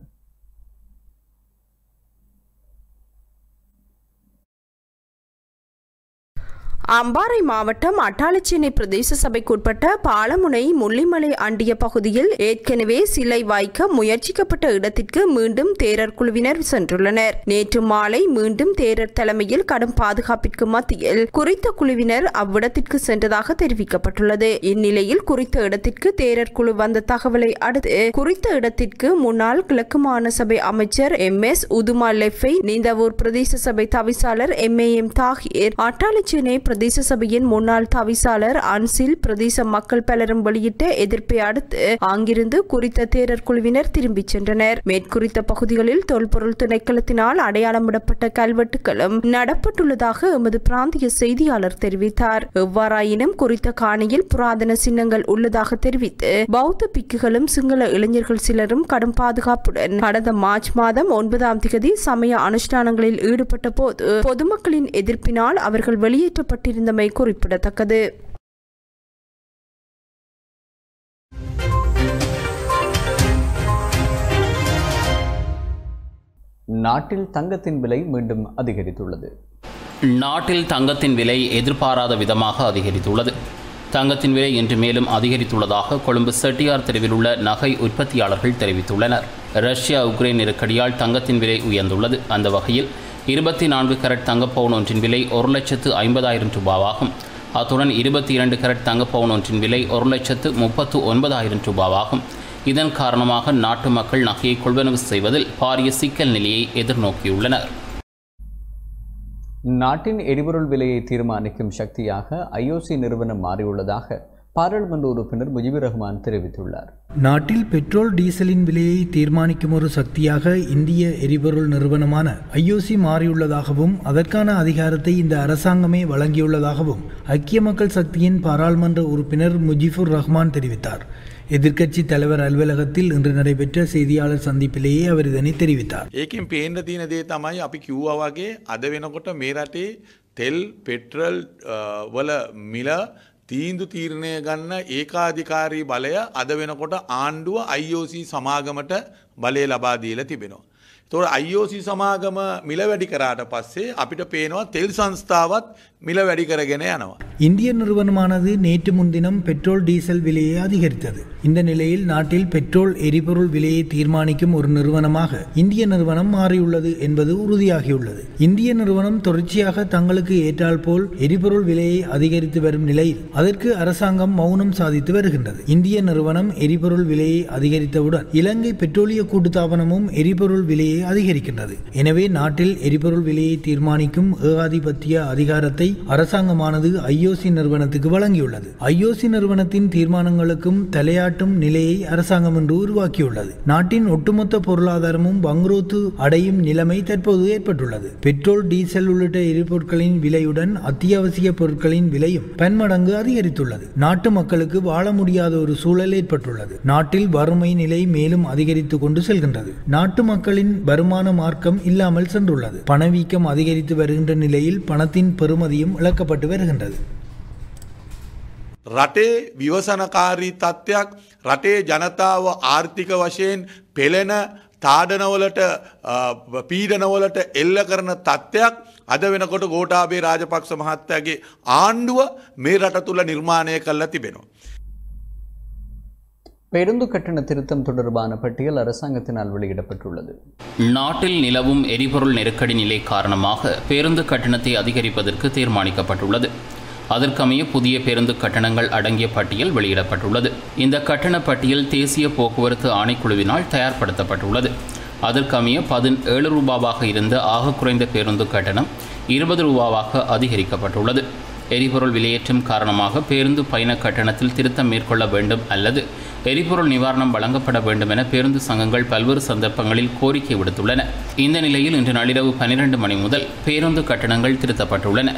அம்பாறை மாவட்டம் அட்டாளச்சேனை பிரதேச சபைக்குட்பட்ட பாலமுனை முள்ளிமலை அண்டிய பகுதியில் ஏற்கனவே சிலை வைக்க முயற்சிக்கப்பட்ட இடத்திற்கு மீண்டும் தேரர் குழுவினர் சென்றுள்ளனர் நேற்று மாலை மீண்டும் தேரர் தலைமையில் கடும் பாதுகாப்பிற்கு மத்தியில் குறித்த குழுவினர் அவ்விடத்திற்கு சென்றதாக தெரிவிக்கப்பட்டுள்ளது இந்நிலையில் குறித்த இடத்திற்கு தேரர் குழு வந்த தகவலை அடுத்து குறித்த இடத்திற்கு முன்னாள் கிழக்கு மாகாண சபை அமைச்சர் M S Uthumalebbe Nintavur பிரதேச சபை தவிசாளர் M A M Thahir Addalaichenai பிரதேச சபையின் முன்னாள் தவிசாளர் அன்சில் பிரதேச மக்கள் பலரும் வெளியிட்ட எதிர்ப்பை அடுத்து அங்கிருந்து குறித்த தேரர் குழுவினர் திரும்பிச் சென்றனர் மேற்குறித்த பகுதிகளில் தொல்பொருள் திணைக்களத்தினால் அடையாளமிடப்பட்ட கல்வெட்டுகளும் நடப்பட்டுள்ளதாக எமது பிராந்திய செய்தியாளர் தெரிவித்தார் எவ்வாறாயினும் குறித்த காணியில் புராதன சின்னங்கள் உள்ளதாக தெரிவித்து பௌத்த பிக்குகளும் சிங்கள இளைஞர்கள் சிலரும் கடும் பாதுகாப்புடன் கடந்த மார்ச் மாதம் ஒன்பதாம் திகதி சமய அனுஷ்டானங்களில் ஈடுபட்ட போது பொதுமக்களின் எதிர்ப்பினால் அவர்கள் வெளியேற்றப்பட்டிருந்தமை குறிப்பிடத்தக்கது நாட்டில் தங்கத்தின் விலை மீண்டும் அதிகரித்துள்ளது நாட்டில் தங்கத்தின் விலை எதிர்பாராத விதமாக அதிகரித்துள்ளது தங்கத்தின் விலை இன்று மேலும் அதிகரித்துள்ளதாக கொழும்பு செட்டியார் தெருவில் உள்ள நகை உற்பத்தியாளர்கள் தெரிவித்துள்ளனர் ரஷ்யா உக்ரைன் நெருக்கடியால் தங்கத்தின் விலை உயர்ந்துள்ளது அந்த வகையில் இருபத்தி நான்கு கரட் தங்கப்பவுன் ஒன்றின் விலை ஒரு லட்சத்து ஐம்பதாயிரம் ரூபாவாகும் அத்துடன் இருபத்தி இரண்டு கரட் தங்கப்பவுன் ஒன்றின் விலை ஒரு லட்சத்து முப்பத்து ஒன்பதாயிரம் ரூபாவாகும் இதன் காரணமாக நாட்டு மக்கள் நகையை கொள்வனவு செய்வதில் பாரிய சிக்கல் நிலையை எதிர்நோக்கியுள்ளனர் நாட்டின் எரிபொருள் விலையை தீர்மானிக்கும் சக்தியாக ஐஓசி நிறுவனம் மாறியுள்ளதாக பாராளுமன்ற உறுப்பினர் முஜிபுர் ரஹ்மான் தெரிவித்துள்ளார் நாட்டில் பெட்ரோல் டீசலின் விலையை தீர்மானிக்கும் ஒரு சக்தியாக இந்திய எரிபொருள் நிறுவனமான ஐஓசி மாறியுள்ளதாகவும் அதற்கான அதிகாரத்தை இந்த அரசாங்கமே வழங்கியுள்ளதாகவும் ஐக்கிய மக்கள் சக்தியின் பாராளுமன்ற உறுப்பினர் முஜிபுர் ரஹ்மான் தெரிவித்தார் எதிர்க்கட்சி தலைவர் அலுவலகத்தில் இன்று நடைபெற்ற செய்தியாளர் சந்திப்பிலேயே அவர் இதனை தெரிவித்தார் ඒකෙන් පේන්න තියෙන දේ තමයි අපි කිව්වා වගේ අද වෙනකොට මේ රටේ තෙල් පෙට්‍රල් අ, වල මිල තීන්දු තීරණය ගන්න ඒකාධිකාරී බලය අද වෙනකොට ආණ්ඩුව IOC සමාගමට බලය ලබා දීලා තිබෙනවා. තොර IOC සමාගම මිල වැඩි කරාට පස්සේ අපිට පේනවා තෙල් සංස්ථාවත් මිල වැඩි කරගෙන යනවා. இந்திய நிறுவனமானது நேற்று முன்தினம் பெட்ரோல் டீசல் விலையை அதிகரித்தது இந்த நிலையில் நாட்டில் பெட்ரோல் எரிபொருள் விலையை தீர்மானிக்கும் ஒரு நிறுவனமாக இந்திய நிறுவனம் மாறியுள்ளது என்பது உறுதியாகியுள்ளது இந்திய நிறுவனம் தொடர்ச்சியாக தங்களுக்கு ஏற்றால் போல் எரிபொருள் விலையை அதிகரித்து வரும் நிலையில் அதற்கு அரசாங்கம் மௌனம் சாதித்து வருகின்றது இந்திய நிறுவனம் எரிபொருள் விலையை அதிகரித்தவுடன் இலங்கை பெட்ரோலிய கூட்டுத்தாபனமும் எரிபொருள் விலையை அதிகரிக்கின்றது எனவே நாட்டில் எரிபொருள் விலையை தீர்மானிக்கும் ஏகாதிபத்திய அதிகாரத்தை அரசாங்கமானது ஐஓசி நிறுவனத்துக்கு வழங்கியுள்ளது ஐஓசி நிறுவனத்தின் தீர்மானங்களுக்கும் தலையாட்டும் நிலையை அரசாங்கம் இன்று உருவாக்கியுள்ளது நாட்டின் ஒட்டுமொத்த பொருளாதாரமும் பங்குரோத்து அடையும் நிலைமை தற்போது ஏற்பட்டுள்ளது பெட்ரோல் டீசல் உள்ளிட்ட எரிபொருட்களின் விலையுடன் அத்தியாவசிய பொருட்களின் விலையும் பன்மடங்கு அதிகரித்துள்ளது நாட்டு மக்களுக்கு வாழ முடியாத ஒரு சூழல் ஏற்பட்டுள்ளது நாட்டில் வறுமை நிலை மேலும் அதிகரித்து கொண்டு செல்கின்றது நாட்டு மக்களின் வருமான மார்க்கம் இல்லாமல் சென்றுள்ளது பணவீக்கம் அதிகரித்து வருகின்ற நிலையில் பணத்தின் பெறுமதியும் இழக்கப்பட்டு வருகின்றது රටේ විවසනකාරී තත්ත්වයක් රටේ ජනතාව ආර්ථික වශයෙන් පෙළෙන තාඩනවලට අ, පීඩනවලට එල්ල කරන තත්ත්වයක් අද වෙනකොට ගෝටාබේ රාජපක්ෂ මහත්තයාගේ ආණ්ඩුව මේ රට තුළ නිර්මාණය කල්ලා තිබෙනවා. பேருந்து கட்டண திருத்தம் தொடர்பான பட்டியல் அரசாங்கத்தினால் வெளியிடப்பட்டுள்ளது நாட்டில் நிலவும் எரிபொருள் நெருக்கடி நிலை காரணமாக பேருந்து கட்டணத்தை அதிகரிப்பதற்கு தீர்மானிக்கப்பட்டுள்ளது அதற்கமைய புதிய பேருந்து கட்டணங்கள் அடங்கிய பட்டியல் வெளியிடப்பட்டுள்ளது இந்த கட்டண பட்டியல் தேசிய போக்குவரத்து ஆணைக்குழுவினால் தயார்படுத்தப்பட்டுள்ளது அதற்கமைய பதினேழு ரூபாவாக இருந்த ஆக குறைந்த பேருந்து கட்டணம் இருபது ரூபாவாக அதிகரிக்கப்பட்டுள்ளது எரிபொருள் விலையேற்றம் காரணமாக பேருந்து பயண கட்டணத்தில் திருத்தம் மேற்கொள்ள வேண்டும் அல்லது எரிபொருள் நிவாரணம் வழங்கப்பட வேண்டும் என பேருந்து சங்கங்கள் பல்வேறு சந்தர்ப்பங்களில் கோரிக்கை விடுத்துள்ளன இந்த நிலையில் இன்று நள்ளிரவு பனிரெண்டு மணி முதல் பேருந்து கட்டணங்கள் திருத்தப்பட்டுள்ளன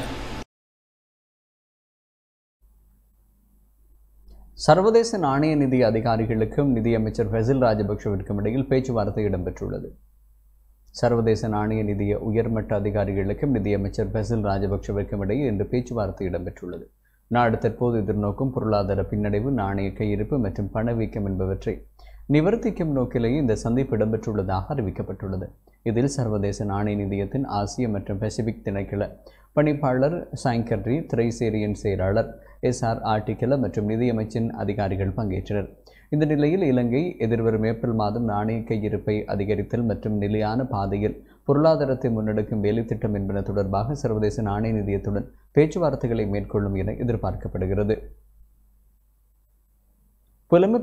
சர்வதேச நாணய நிதி அதிகாரிகளுக்கும் நிதியமைச்சர் ஃபெசில் ராஜபக்ஷவிற்கும் இடையில் பேச்சுவார்த்தை இடம்பெற்றுள்ளது சர்வதேச நாணய நிதிய உயர்மட்ட அதிகாரிகளுக்கும் நிதியமைச்சர் பெசில் ராஜபக்ஷவிற்கும் இடையே இன்று பேச்சுவார்த்தை இடம்பெற்றுள்ளது நாடு தற்போது எதிர்நோக்கும் பொருளாதார பின்னடைவு நாணய கையிருப்பு மற்றும் பணவீக்கம் என்பவற்றை நிவர்த்திக்கும் நோக்கிலேயே இந்த சந்திப்பு இடம்பெற்றுள்ளதாக அறிவிக்கப்பட்டுள்ளது இதில் சர்வதேச நாணய நிதியத்தின் ஆசிய மற்றும் பசிபிக் திணைக்கள பணிப்பாளர் சாங்கர்ரி திரைசேரியின் செயலாளர் எஸ் ஆர் ஆர்டிகல மற்றும் நிதியமைச்சின் அதிகாரிகள் பங்கேற்றனர் இந்த நிலையில் இலங்கை எதிர்வரும் ஏப்ரல் மாதம் நாணய கையிருப்பை அதிகரித்தல் மற்றும் நிலையான பாதையில் பொருளாதாரத்தை முன்னெடுக்கும் வேலைத்திட்டம் என்பன தொடர்பாக சர்வதேச நாணய நிதியத்துடன் பேச்சுவார்த்தைகளை மேற்கொள்ளும் என எதிர்பார்க்கப்படுகிறது புலமை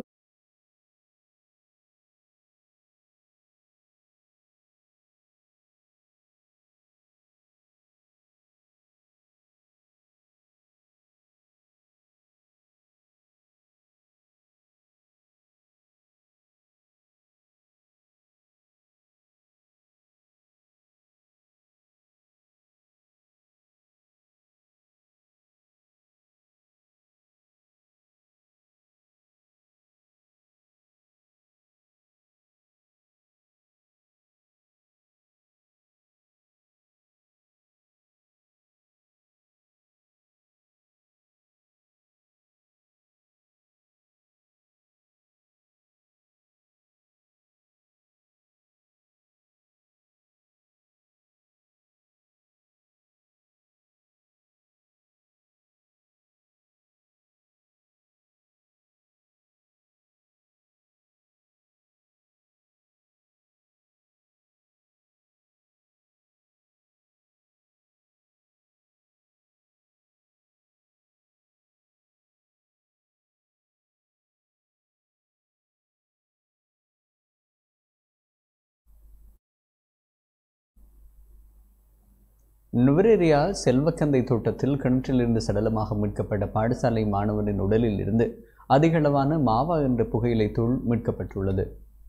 நுவரேரியா செல்வக்கந்தை தோட்டத்தில் கிணற்றிலிருந்து சடலமாக மீட்கப்பட்ட பாடசாலை மாணவனின் உடலில் இருந்து அதிகளவான மாவா என்ற புகையிலை தூள் மீட்கப்பட்டுள்ளது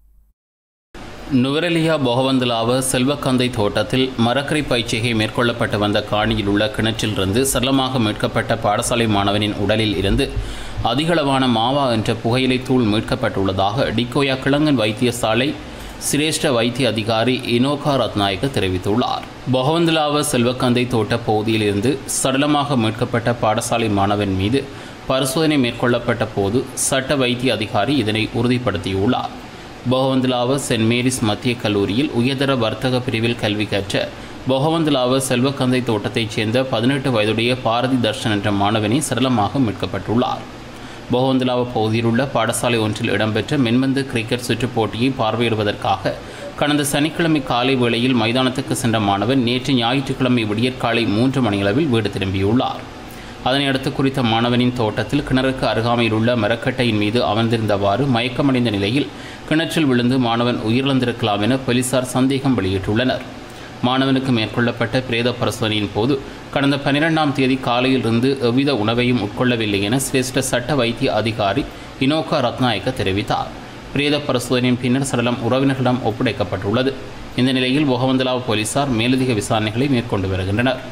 நுவரெலியா பொகவந்தலாவ செல்வக்கந்தை தோட்டத்தில் மரக்கறி பயிற்சிகை மேற்கொள்ளப்பட்டு வந்த காணியில் உள்ள கிணற்றிலிருந்து சடலமாக மீட்கப்பட்ட பாடசாலை மாணவனின் உடலில் இருந்து அதிகளவான மாவா என்ற புகையிலை தூள் மீட்கப்பட்டுள்ளதாக டிகோயா கிழங்கன் வைத்தியசாலை சிரேஷ்ட வைத்திய அதிகாரி இனோகா ரத்நாயக்க தெரிவித்துள்ளார் பொகவந்தலாவ செல்வக்கந்தை தோட்ட பகுதியில் இருந்து சடலமாக மீட்கப்பட்ட பாடசாலை மாணவன் மீது பரிசோதனை மேற்கொள்ளப்பட்ட போது சட்ட வைத்திய அதிகாரி இதனை உறுதிப்படுத்தியுள்ளார் பொகவந்தலாவ சென்ட் மேரிஸ் மத்திய கல்லூரியில் உயர்தர வர்த்தக பிரிவில் கல்வி கற்ற பொகவந்தலாவ செல்வக்கந்தை தோட்டத்தைச் சேர்ந்த பதினெட்டு வயதுடைய பாரதி தர்ஷன் என்ற மாணவனை சடலமாக மீட்கப்பட்டுள்ளார் பொகவந்தலாவ பகுதியில் உள்ள பாடசாலை ஒன்றில் இடம்பெற்ற மென்மந்து கிரிக்கெட் சுற்றுப் போட்டியை பார்வையிடுவதற்காக கடந்த சனிக்கிழமை காலை வேளையில் மைதானத்துக்கு சென்ற மாணவன் நேற்று ஞாயிற்றுக்கிழமை விடியற்காலை மூன்று மணியளவில் வீடு திரும்பியுள்ளார் அதனையடுத்து குறித்த மாணவனின் தோட்டத்தில் கிணறுக்கு அருகாமையில் உள்ள மரக்கட்டையின் மீது அமர்ந்திருந்தவாறு மயக்கமடைந்த நிலையில் கிணற்றில் விழுந்து மாணவன் உயிரிழந்திருக்கலாம் என போலீசார் சந்தேகம் வெளியிட்டுள்ளனர் மாணவனுக்கு மேற்கொள்ளப்பட்ட பிரேத பரிசோதனையின் போது கடந்த பனிரெண்டாம் தேதி காலையிலிருந்து எவ்வித உணவையும் உட்கொள்ளவில்லை என சிரேஷ்ட சட்ட வைத்திய அதிகாரி இனோகா ரத்நாயக்க தெரிவித்தார் பிரேத பரிசோதனையின் பின்னர் சடலம் உறவினர்களிடம் ஒப்படைக்கப்பட்டுள்ளது இந்த நிலையில் பொகவந்தலாவ் போலீசார் மேலதிக விசாரணைகளை மேற்கொண்டு வருகின்றனர்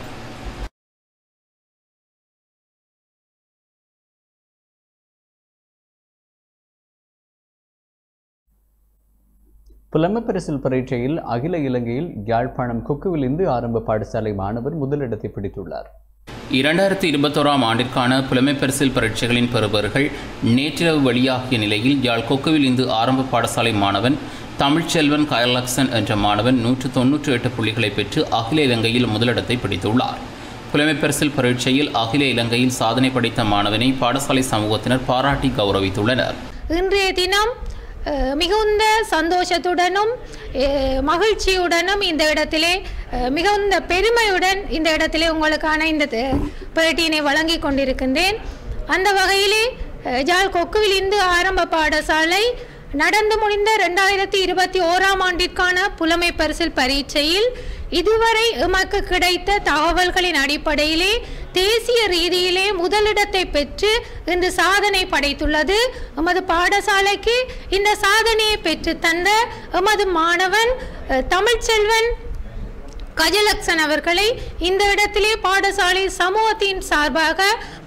புலமைப்பரிசில் பரீட்சையில் அகில இலங்கையில் யாழ்ப்பாணம் கொக்குவிலிருந்து ஆரம்ப பாடசாலை மாணவர் முதலிடத்தை பிடித்துள்ளார் இரண்டாயிரத்தி இருபத்தோராம் ஆண்டிற்கான புலமைப்பரிசில் பரீட்சைகளின் பெறுபவர்கள் நேற்றிரவு வெளியாகிய நிலையில் யாழ் கொக்குவில் இந்து ஆரம்ப பாடசாலை மாணவன் தமிழ்ச்செல்வன் கயலக்சன் என்ற மாணவன் நூற்று தொன்னூற்றி எட்டு புள்ளிகளை பெற்று அகில இலங்கையில் முதலிடத்தை பிடித்துள்ளார் புலமைப்பரிசில் பரீட்சையில் அகில இலங்கையில் சாதனை படைத்த மாணவனை பாடசாலை சமூகத்தினர் பாராட்டி கௌரவித்துள்ளனர் இன்றைய தினம் அஹ், மிகுந்த சந்தோஷத்துடனும் அஹ், மகிழ்ச்சியுடனும் இந்த இடத்திலே அஹ், மிகுந்த பெருமையுடன் இந்த இடத்திலே உங்களுக்கான இந்த த- பேட்டியினை வழங்கி கொண்டிருக்கின்றேன் அந்த வகையிலே அஹ், ஜாழ் கொக்குவில் இந்து ஆரம்ப பாடசாலை நடந்து முடிந்த ரெண்டாயிரத்தி இருபத்தி ஓராம் ஆண்டிற்கான புலமை பரிசில் பரீட்சையில் இதுவரை எமக்கு கிடைத்த தகவல்களின் அடிப்படையிலே தேசிய ரீதியிலே முதலிடத்தை பெற்று இந்த சாதனை படைத்துள்ளது எமது பாடசாலைக்கு இந்த சாதனையை பெற்று தந்த எமது மாணவன் அஹ், தமிழ்ச்செல்வன் கஜலக்சன் அவர்களை இந்த இடத்திலே பாடசாலை சமூகத்தின் சார்பாக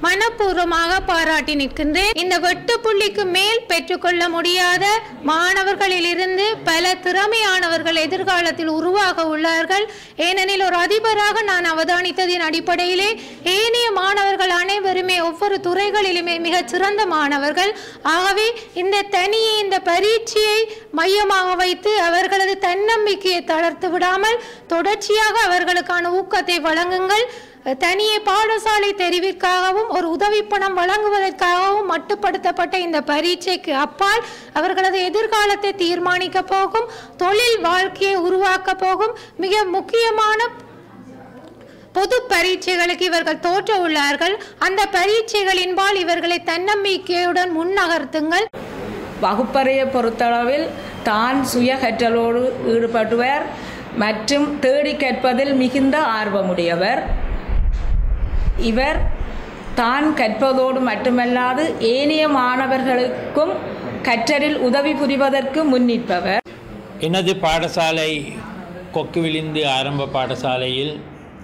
மனப்பூர்வமாக பாராட்டி நிற்கின்றேன் இந்த வெட்டு புள்ளிக்கு மேல் பெற்றுக்கொள்ள முடியாத மாணவர்களிலிருந்து பல திறமையானவர்கள் எதிர்காலத்தில் உருவாக உள்ளார்கள் ஏனெனில் ஒரு அதிபராக நான் அவதானித்ததின் அடிப்படையிலே ஏனைய மாணவர்கள் அனைவருமே ஒவ்வொரு துறைகளிலுமே மிகச் சிறந்த மாணவர்கள் ஆகவே இந்த தனியை இந்த பரீட்சையை மையமாக வைத்து அவர்களது தன்னம்பிக்கையை தளர்த்து விடாமல் தொடர்ச்சியாக அவர்களுக்கான ஊக்கத்தை வழங்குங்கள் தனியே பாடசாலை தெரிவிற்காகவும் ஒரு உதவிப்பணம் வழங்குவதற்காகவும் மட்டுப்படுத்தப்பட்ட இந்த பரீட்சைக்கு அப்பால் அவர்களது எதிர்காலத்தை தீர்மானிக்க போகும் தொழில் வாழ்க்கையை உருவாக்க போகும் மிக முக்கியமான பொது பரீட்சைகளுக்கு இவர்கள் தோற்ற உள்ளார்கள் அந்த பரீட்சைகளின்பால் இவர்களை தன்னம்பிக்கையுடன் முன்னகர்த்துங்கள் வகுப்பறையை பொறுத்தளவில் தான் சுய கற்றலோடு ஈடுபடுவர் மற்றும் தேடி கற்பதில் மிகுந்த ஆர்வமுடையவர் இவர் தான் கற்பதோடு மட்டுமல்லாது ஏனைய மாணவர்களுக்கும் கற்றலில் உதவி புரிவதற்கு முன்னிற்பவர் எனது பாடசாலை கொக்கு விளிந்து ஆரம்ப பாடசாலையில்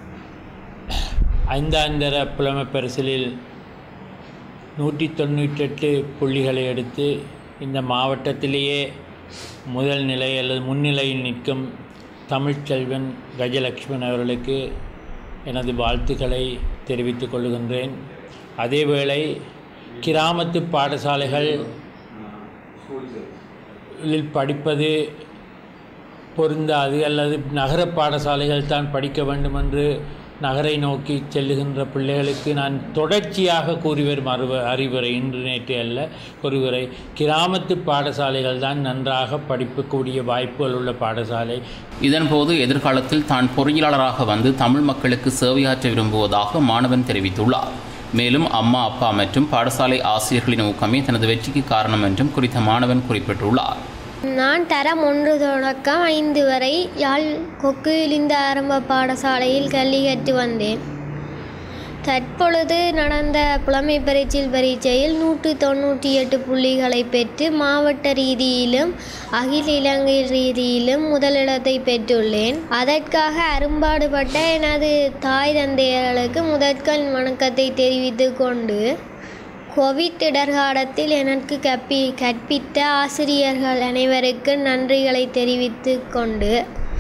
ஐந்தாந்தர புலமை பரிசலில் நூற்றி தொண்ணூற்றெட்டு புள்ளிகளை எடுத்து இந்த மாவட்டத்திலேயே முதல் நிலை அல்லது முன்னிலையில் நிற்கும் தமிழ்ச்செல்வன் கஜலக்ஷ்மன் அவர்களுக்கு எனது வாழ்த்துக்களை தெரிவித்துக் கொள்கின்றேன் அதேவேளை கிராமத்து பாடசாலைகள் இல் படிப்பது பொருந்தாது அல்லது நகர பாடசாலைகள் தான் படிக்க வேண்டும் என்று நகரை நோக்கி செல்லுகின்ற பிள்ளைகளுக்கு நான் தொடர்ச்சியாக கூறி வரும் அறிவு அறிவுரை இன்று நேற்று அல்ல ஒருவரை கிராமத்து பாடசாலைகள் தான் நன்றாக படிக்கக்கூடிய வாய்ப்புகள் உள்ள பாடசாலை இதன்போது எதிர்காலத்தில் தான் பொறியியலாளராக வந்து தமிழ் மக்களுக்கு சேவையாற்ற விரும்புவதாக மாணவன் தெரிவித்துள்ளார் மேலும் அம்மா அப்பா மற்றும் பாடசாலை ஆசிரியர்களின் ஊக்கமே தனது வெற்றிக்கு காரணம் என்றும் குறித்த மாணவன் குறிப்பிட்டுள்ளார் நான் தரம் ஒன்று தொடக்கம் ஐந்து வரை யாழ் கொக்குவிலிந்த ஆரம்ப பாடசாலையில் கல்வி கற்று வந்தேன் தற்பொழுது நடந்த புலமை பரீட்சையில் பரீட்சையில் நூற்று தொண்ணூற்றி எட்டு புள்ளிகளை பெற்று மாவட்ட ரீதியிலும் அகில இலங்கை ரீதியிலும் முதலிடத்தை பெற்றுள்ளேன் அதற்காக அரும்பாடுபட்ட எனது தாய் தந்தையர்களுக்கு முதற்கண் வணக்கத்தை தெரிவித்துக் கொண்டு கோவிட் இடர்காலத்தில் எனக்கு கற்பி கற்பித்த ஆசிரியர்கள் அனைவருக்கும் நன்றிகளை தெரிவித்துக் கொண்டு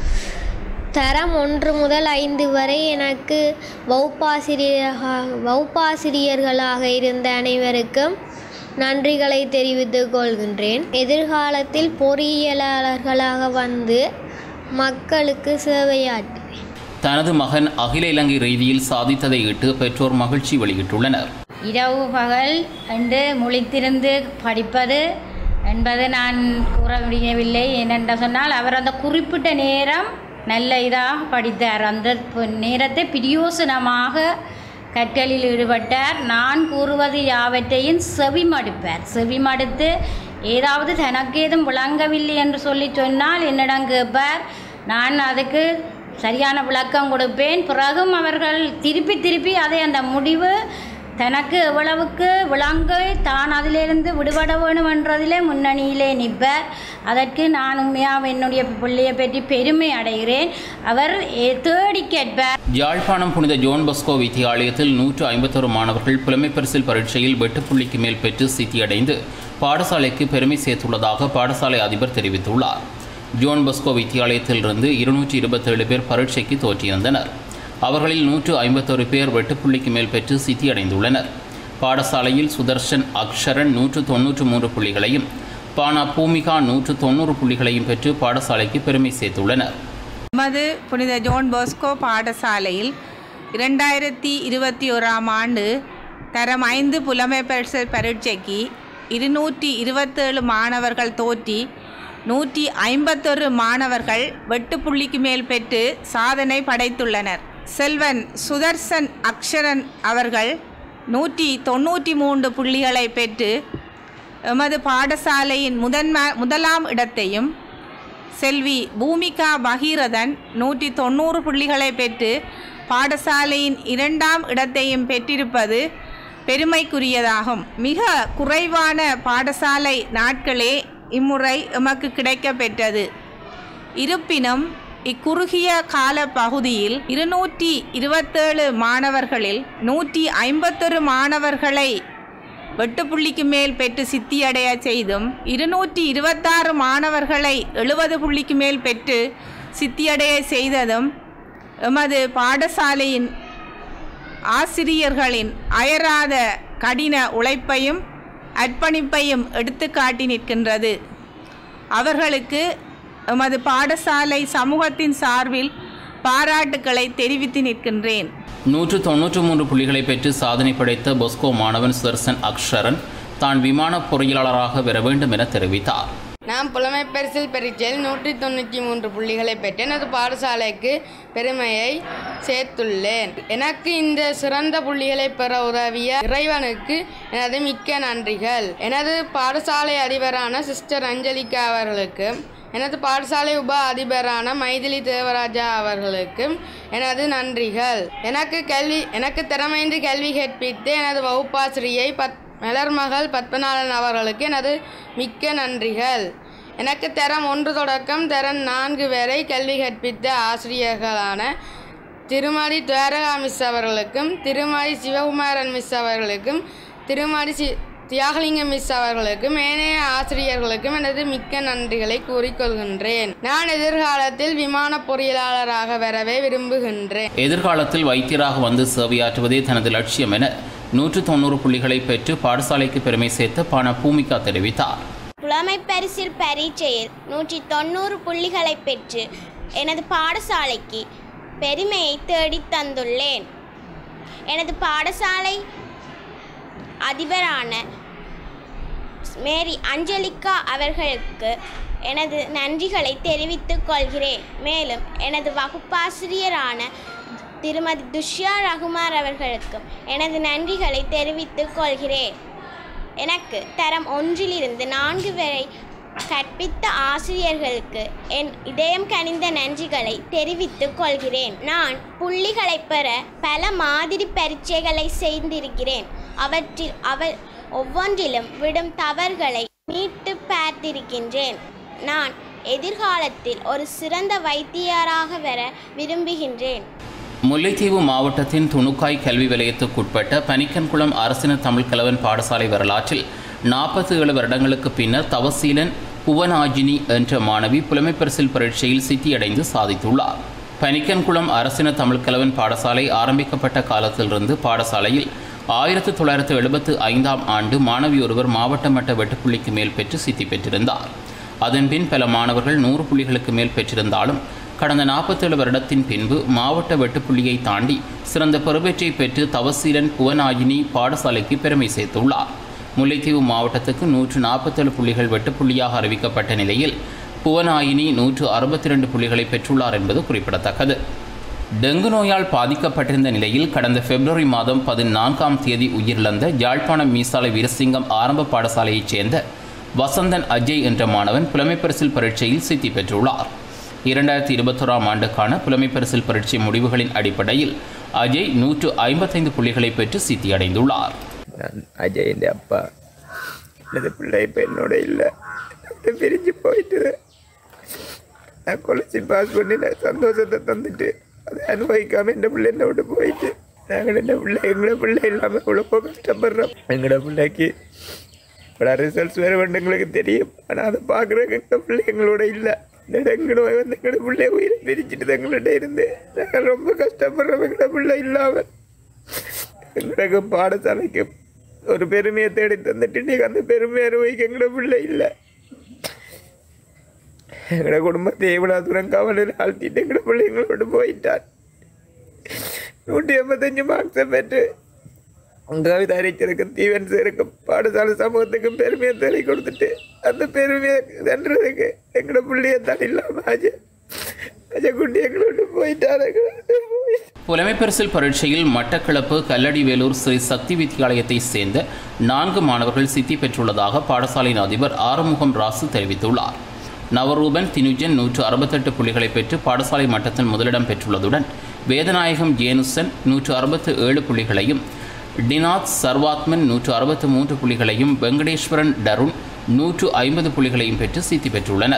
தரம் ஒன்று முதல் ஐந்து வரை எனக்கு வகுப்பாசிரியராக வகுப்பாசிரியர்களாக இருந்த அனைவருக்கும் நன்றிகளை தெரிவித்துக் கொள்கின்றேன் எதிர்காலத்தில் பொறியியலாளர்களாக வந்து மக்களுக்கு சேவையாற்றுவேன் தனது மகன் அகில இலங்கை ரீதியில் சாதித்ததை இட்டு பெற்றோர் மகிழ்ச்சி வெளியிட்டுள்ளனர் இரவு பகல் என்று முழித்திருந்து படிப்பது என்பது நான் கூற முடியவில்லை ஏனென்று சொன்னால் அவர் அந்த குறிப்பிட்ட நேரம் நல்ல இதாக படித்தார் அந்த ப- நேரத்தை பிரயோசனமாக கற்றலில் ஈடுபட்டார் நான் கூறுவது யாவற்றையும் செவிமடுப்பார் செவிமடுத்து ஏதாவது தனக்கு ஏதும் விளங்கவில்லை என்று சொல்லி சொன்னால் என்னிடம் கேட்பார் நான் அதுக்கு சரியான விளக்கம் கொடுப்பேன் பிறகும் அவர்கள் திருப்பி திருப்பி அதை அந்த முடிவு தனக்கு எவ்வளவுக்கு விளங்க தான் அதிலிருந்து விடுபட வேணும் என்றதிலே முன்னணியிலே நிற்பார் அதற்கு நான் உண்மையாக என்னுடைய பிள்ளையை பற்றி பெருமை அடைகிறேன் அவர் எ- தேடி கேட்பார் யாழ்ப்பாணம் புனித ஜோன் பஸ்கோ வித்தியாலயத்தில் நூற்று ஐம்பத்தொரு மாணவர்கள் புலமை பரிசில் பரீட்சையில் வெட்டுப்புள்ளிக்கு மேல் பெற்று சித்தியடைந்து பாடசாலைக்கு பெருமை சேர்த்துள்ளதாக பாடசாலை அதிபர் தெரிவித்துள்ளார் ஜோன் பஸ்கோ வித்தியாலயத்திலிருந்து இருநூற்றி இருபத்தேழு பேர் பரீட்சைக்கு தோற்றியிருந்தனர் அவர்களில் நூற்று ஐம்பத்தொரு பேர் வெட்டுப்புள்ளிக்கு மேல் பெற்று சித்தியடைந்துள்ளனர் பாடசாலையில் சுதர்ஷன் அக்ஷரன் நூற்று தொன்னூற்று மூன்று புள்ளிகளையும் பானா பூமிகா நூற்று தொண்ணூறு புள்ளிகளையும் பெற்று பாடசாலைக்கு பெருமை சேர்த்துள்ளனர் நமது புனித ஜோன் போஸ்கோ பாடசாலையில் இரண்டாயிரத்தி இருபத்தி ஓராம் ஆண்டு தரம் ஐந்து புலமை பரிசல் பரீட்சைக்கு இருநூற்றி இருபத்தேழு மாணவர்கள் தோற்றி நூற்றி ஐம்பத்தொரு மாணவர்கள் வெட்டுப்புள்ளிக்கு மேல் பெற்று சாதனை படைத்துள்ளனர் செல்வன் சுதர்சன் அக்ஷரன் அவர்கள் நூற்றி தொண்ணூற்றி மூன்று புள்ளிகளை பெற்று எமது பாடசாலையின் முதன்ம முதலாம் இடத்தையும் செல்வி பூமிகா பகீரதன் நூற்றி தொண்ணூறு புள்ளிகளை பெற்று பாடசாலையின் இரண்டாம் இடத்தையும் பெற்றிருப்பது பெருமைக்குரியதாகும் மிக குறைவான பாடசாலை நாட்களே இம்முறை எமக்கு கிடைக்கப் பெற்றது இருப்பினும் இக்குறுகிய கால பகுதியில் இருநூற்றி இருபத்தேழு மாணவர்களில் நூற்றி ஐம்பத்தொரு மாணவர்களை வெட்டுப்புள்ளிக்கு மேல் பெற்று சித்தியடைய செய்தும் இருநூற்றி இருபத்தாறு மாணவர்களை எழுபது புள்ளிக்கு மேல் பெற்று சித்தியடைய செய்ததும் எமது பாடசாலையின் ஆசிரியர்களின் அயராத கடின உழைப்பையும் அர்ப்பணிப்பையும் எடுத்துக்காட்டி நிற்கின்றது அவர்களுக்கு எமது பாடசாலை சமூகத்தின் சார்பில் பாராட்டுக்களை தெரிவித்து நிற்கின்றேன் நூற்று தொன்னூற்று மூன்று புள்ளிகளை பெற்று சாதனை படைத்த பொஸ்கோ மாணவன் சுதர்சன் அக்ஷரன் தான் விமான பொறியியலாளராக வர வேண்டும் என தெரிவித்தார் நான் புலமை பரிசில் பரீட்சையில் நூற்றி தொண்ணூற்றி மூன்று புள்ளிகளை பெற்று எனது பாடசாலைக்கு பெருமையை சேர்த்துள்ளேன் எனக்கு இந்த சிறந்த புள்ளிகளை பெற உதவிய இறைவனுக்கு எனது மிக்க நன்றிகள் எனது பாடசாலை அதிபரான சிஸ்டர் அஞ்சலிகா அவர்களுக்கு எனது பாடசாலை உப அதிபரான மைதிலி தேவராஜா அவர்களுக்கும் எனது நன்றிகள் எனக்கு கல்வி எனக்கு திறமைந்து கல்வி கற்பித்து எனது வகுப்பாசிரியை பத் மலர்மகள் பத்மநாதன் அவர்களுக்கு எனது மிக்க நன்றிகள் எனக்கு தரம் ஒன்று தொடக்கம் தரம் நான்கு வரை கல்வி கற்பித்த ஆசிரியர்களான திருமதி துவாரகா மிஸ் அவர்களுக்கும் திருமதி சிவகுமாரன் மிஸ் அவர்களுக்கும் திருமதி சி தியாகலிங்கம் மிஸ் அவர்களுக்கும் ஏனைய ஆசிரியர்களுக்கும் எனது மிக்க நன்றிகளை கூறிக்கொள்கின்றேன் நான் எதிர்காலத்தில் விமான பொறியியலாளராக வரவே விரும்புகின்றேன் எதிர்காலத்தில் வைத்தியராக வந்து சேவையாற்றுவதே தனது லட்சியம் என நூற்று தொண்ணூறு புள்ளிகளை பெற்று பாடசாலைக்கு பெருமை சேர்த்த பான பூமிகா தெரிவித்தார் புலமை பரிசில் பரீட்சையில் நூற்றி தொண்ணூறு புள்ளிகளை பெற்று எனது பாடசாலைக்கு பெருமையை தேடித் தந்துள்ளேன் எனது பாடசாலை அதிபரான மேரி அஞ்சலிகா அவர்களுக்கு எனது நன்றிகளை தெரிவித்துக் கொள்கிறேன் மேலும் எனது வகுப்பாசிரியரான திருமதி துஷ்யா ரகுமார் அவர்களுக்கும் எனது நன்றிகளை தெரிவித்துக் கொள்கிறேன் எனக்கு தரம் ஒன்றிலிருந்து நான்கு வரை கற்பித்த ஆசிரியர்களுக்கு என் இதயம் கனிந்த நன்றிகளை தெரிவித்துக் கொள்கிறேன் நான் புள்ளிகளை பெற பல மாதிரி பரீட்சைகளை செய்திருக்கிறேன் அவற்றில் அவர் ஒவ்வொன்றிலும் விடும் தவறுகளை மீட்டு பார்த்திருக்கின்றேன் நான் எதிர்காலத்தில் ஒரு சிறந்த வைத்தியராக வர விரும்புகின்றேன் முல்லைத்தீவு மாவட்டத்தின் துணுக்காய் கல்வி வலயத்துக்குட்பட்ட பனிக்கன்குளம் அரசின தமிழ் கலவன் பாடசாலை வரலாற்றில் நாற்பத்தி ஏழு வருடங்களுக்கு பின்னர் தவசீலன் புவனாஜினி என்ற மாணவி புலமைப்பரிசில் பரீட்சையில் சித்தியடைந்து சாதித்துள்ளார் பனிக்கன்குளம் அரசின தமிழ் கலவன் பாடசாலை ஆரம்பிக்கப்பட்ட காலத்திலிருந்து பாடசாலையில் ஆயிரத்து தொள்ளாயிரத்து எழுபத்து ஐந்தாம் ஆண்டு மாணவி ஒருவர் மாவட்ட மட்ட வெட்டுப்புள்ளிக்கு மேல் பெற்று சித்தி பெற்றிருந்தார் அதன்பின் பல மாணவர்கள் நூறு புள்ளிகளுக்கு மேல் பெற்றிருந்தாலும் கடந்த நாற்பத்தேழு வருடத்தின் பின்பு மாவட்ட வெட்டுப்புள்ளியை தாண்டி சிறந்த பெறுபேற்றை பெற்று தவசீலன் புவனாயினி பாடசாலைக்கு பெருமை சேர்த்துள்ளார் முல்லைத்தீவு மாவட்டத்துக்கு நூற்று நாற்பத்தேழு புள்ளிகள் வெட்டுப்புள்ளியாக அறிவிக்கப்பட்ட நிலையில் புவனாயினி நூற்று அறுபத்தி ரெண்டு புள்ளிகளை பெற்றுள்ளார் என்பது குறிப்பிடத்தக்கது டெங்கு நோயால் பாதிக்கப்பட்டிருந்த நிலையில் கடந்த பிப்ரவரி மாதம் பதினான்காம் தேதி உயிரிழந்த யாழ்ப்பாணம் மீசாலை வீரசிங்கம் ஆரம்ப பாடசாலையைச் சேர்ந்த வசந்தன் அஜய் என்ற மாணவன் புலமைப்பரிசில் பரீட்சையில் சித்தி பெற்றுள்ளார் இரண்டாயிரத்தி இருபத்தோராம் ஆண்டுக்கான புலமைப்பரிசில் பரீட்சை முடிவுகளின் அடிப்படையில் அஜய் நூற்று ஐம்பத்தைந்து புள்ளிகளை பெற்று சித்தியடைந்துள்ளார் நான் அஜயின் அப்பா எனது பிள்ளை இப்போ என்னோட இல்லை பிரிஞ்சு போயிட்டு நான் கொலைச்சி பாஸ் பண்ணி நான் சந்தோஷத்தை தந்துட்டு அதை அனுபவிக்காம இந்த பிள்ளை என்ன விட்டு போயிட்டு நாங்கள் என்ன பிள்ளை எங்களோட பிள்ளை இல்லாமல் இவ்வளோ கஷ்டப்படுறோம் எங்களோட பிள்ளைக்கு இப்போ ரிசல்ட்ஸ் வேறு வந்து எங்களுக்கு தெரியும் ஆனால் அதை பார்க்குறதுக்கு எங்கள் பிள்ளை எங்களோட இல்லை இந்த எங்களோட வந்து எங்களோட பிள்ளைய உயிரை பிரிச்சுட்டு எங்கள்கிட்ட இருந்து நாங்கள் ரொம்ப கஷ்டப்படுறோம் எங்களோட பிள்ளை இல்லாமல் எங்களுக்கு பாடசாலைக்கு ஒரு பெருமையை தேடி தந்துட்டு இன்னைக்கு அந்த பெருமையை அனுபவிக்க எங்களோட பிள்ளை இல்லை எங்களோட குடும்பத்தை எவ்வளோ தூரம் கவலையில் ஆழ்த்திட்டு எங்களோட பிள்ளை எங்களோட போயிட்டார் நூற்றி எண்பத்தஞ்சு மார்க்ஸை பெற்று கவிதை அறிஞருக்கும் தீவன் சேருக்கும் பாடசாலை சமூகத்துக்கும் பெருமையை தேடி கொடுத்துட்டு அந்த பெருமையை தண்டுறதுக்கு எங்களோட பிள்ளையை தான் இல்லாமல் அஜய் அஜய் குட்டி எங்களோட போயிட்டார் எங்களோட போய் புலமைப்பரிசில் பரீட்சையில் மட்டக்களப்பு கல்லடி வேலூர் ஸ்ரீ சக்தி வித்தியாலயத்தை சேர்ந்த நான்கு மாணவர்கள் சித்தி பெற்றுள்ளதாக பாடசாலையின் அதிபர் ஆறுமுகம் ராசு தெரிவித்துள்ளார் நவரூபன் தினுஜன் நூற்று அறுபத்தெட்டு புள்ளிகளை பெற்று பாடசாலை மட்டத்தில் முதலிடம் பெற்றுள்ளதுடன் வேதநாயகம் ஜேனுசன் நூற்று அறுபத்து ஏழு புள்ளிகளையும் டினாத் சர்வாத்மன் நூற்று அறுபத்து மூன்று புள்ளிகளையும் வெங்கடேஸ்வரன் டருண் நூற்று ஐம்பது புள்ளிகளையும் பெற்று சித்தி பெற்றுள்ளனர்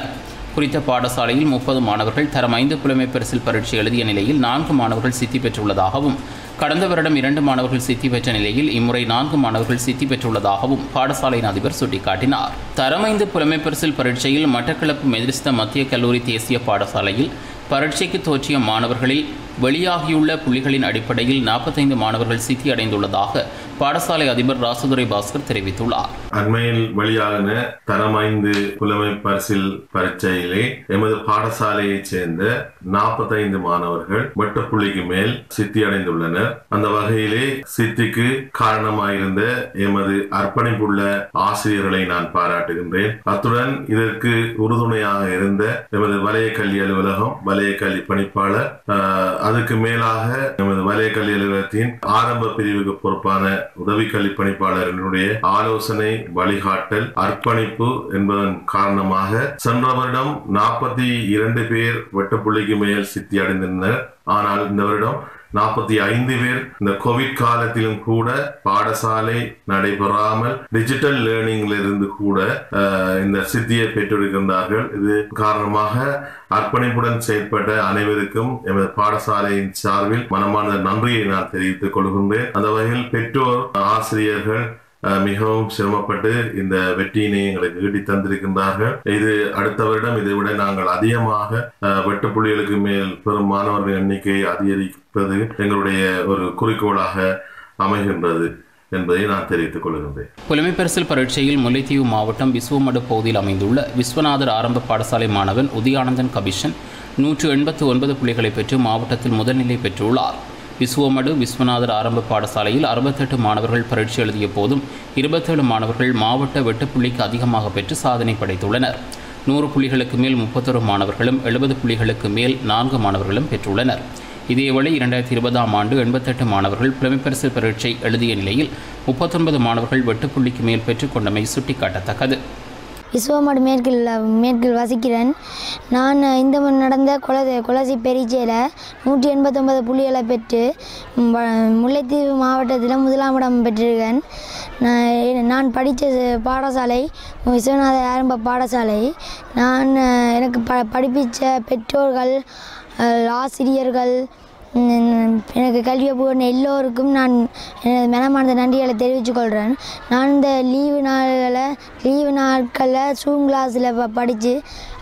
குறித்த பாடசாலையில் முப்பது மாணவர்கள் தரம் ஐந்து புலமை பரிசில் பரீட்சை எழுதிய நிலையில் நான்கு மாணவர்கள் சித்தி பெற்றுள்ளதாகவும் கடந்த வருடம் இரண்டு மாணவர்கள் சித்தி பெற்ற நிலையில் இம்முறை நான்கு மாணவர்கள் சித்தி பெற்றுள்ளதாகவும் பாடசாலையின் அதிபர் சுட்டிக்காட்டினார் தரம் ஐந்து புலமை பரிசில் பரீட்சையில் மட்டக்களப்பு மெதிரிஸ்த மத்திய கல்லூரி தேசிய பாடசாலையில் பரீட்சைக்கு தோற்றிய மாணவர்களில் வெளியாகியுள்ள புள்ளிகளின் அடிப்படையில் நாற்பத்தைந்து மாணவர்கள் சித்தி அடைந்துள்ளதாக பாடசாலை அதிபர் ராசுதுரை பாஸ்கர் தெரிவித்துள்ளார் அண்மையில் வெளியாகின தரம் ஐந்து புலமை பரிசில் பரீட்சையிலே எமது பாடசாலையைச் சேர்ந்த நாற்பத்தைந்து மாணவர்கள் வெட்டப்புள்ளிக்கு மேல் சித்தி அடைந்துள்ளனர் அந்த வகையிலே சித்திக்கு காரணமாயிருந்த எமது அர்ப்பணிப்புள்ள ஆசிரியர்களை நான் பாராட்டுகின்றேன் அத்துடன் இதற்கு உறுதுணையாக இருந்த எமது வலய கல்வி அலுவலகம் வலய கல்வி பணிப்பாளர் ஆஹ், அதுக்கு மேலாக எமது வலய கல்வி அலுவலகத்தின் ஆரம்ப பிரிவுக்கு பொறுப்பான உதவி கல்வி பணிப்பாளரினுடைய ஆலோசனை வழிகாட்டல் அர்ப்பணிப்பு என்பதன் காரணமாக சென்ற வருடம் நாற்பத்தி இரண்டு பேர் வெட்டுப்புள்ளிக்கு மேல் சித்தி அடைந்திருந்தனர் ஆனால் இந்த வருடம் நாற்பத்தி ஐந்து பேர் இந்த கோவிட் காலத்திலும் கூட பாடசாலை நடைபெறாமல் டிஜிட்டல் லேர்னிங்ல இருந்து கூட அஹ், இந்த சித்தியை பெற்றிருக்கின்றார்கள் இது காரணமாக அர்ப்பணிப்புடன் செயற்பட்ட அனைவருக்கும் எமது பாடசாலையின் சார்பில் மனமார்ந்த நன்றியை நான் தெரிவித்துக் கொள்கின்றேன் அந்த வகையில் பெற்றோர் ஆசிரியர்கள் அஹ், மிகவும் சிரமப்பட்டு இந்த வெற்றியினை எங்களுக்கு ஈட்டி தந்திருக்கின்றார்கள் இது அடுத்த வருடம் இதை விட நாங்கள் அதிகமாக அஹ், வெட்டுப்புள்ளிகளுக்கு மேல் பெறும் மாணவர்கள் எண்ணிக்கையை அதிகரிப்பது எங்களுடைய ஒரு குறிக்கோளாக அமைகின்றது என்பதை நான் தெரிவித்துக் கொள்கின்றேன் புலமை பரிசில் பரீட்சையில் முல்லைத்தீவு மாவட்டம் விஸ்வமடு பகுதியில் அமைந்துள்ள விஸ்வநாதர் ஆரம்ப பாடசாலை மாணவன் உதயானந்தன் கபிஷன் நூற்று எண்பத்து ஒன்பது புள்ளிகளை பெற்று மாவட்டத்தில் முதல்நிலை பெற்றுள்ளார் விஸ்வமடு விஸ்வநாதர் ஆரம்ப பாடசாலையில் அறுபத்தெட்டு மாணவர்கள் பரீட்சை எழுதிய போதும் இருபத்தேழு மாணவர்கள் மாவட்ட வெட்டுப்புள்ளிக்கு அதிகமாக பெற்று சாதனை படைத்துள்ளனர் நூறு புள்ளிகளுக்கு மேல் முப்பத்தொரு மாணவர்களும் எழுபது புள்ளிகளுக்கு மேல் நான்கு மாணவர்களும் பெற்றுள்ளனர் இதேவேளை இரண்டாயிரத்தி இருபதாம் ஆண்டு எண்பத்தெட்டு மாணவர்கள் புலமைப்பரிசு பரீட்சை எழுதிய நிலையில் முப்பத்தொன்பது மாணவர்கள் வெட்டுப்புள்ளிக்கு மேல் பெற்றுக்கொண்டமை சுட்டிக்காட்டத்தக்கது விஸ்வமடு மேற்கில் மேற்கில் வசிக்கிறேன் நான் இந்த முறை நடந்த குலசி குலசி பெரிச்சையில் நூற்றி எண்பத்தொன்பது புள்ளிகளை பெற்று ம், வ- முல்லைத்தீவு மாவட்டத்தில் முதலாம் இடம் பெற்றிருக்கேன் நான் நான் படித்த பாடசாலை விஸ்வநாதர் ஆரம்ப பாடசாலை நான் அஹ், எனக்கு ப படிப்பித்த பெற்றோர்கள் அஹ், ஆசிரியர்கள் ம், எனக்கு கல்வியை போன எல்லோருக்கும் நான் எனது மனமார்ந்த நன்றிகளை தெரிவித்துக் கொள்கிறேன் நான் இந்த லீவு நாள்களை லீவு நாட்களில் ஜூம் கிளாஸில் ப படித்து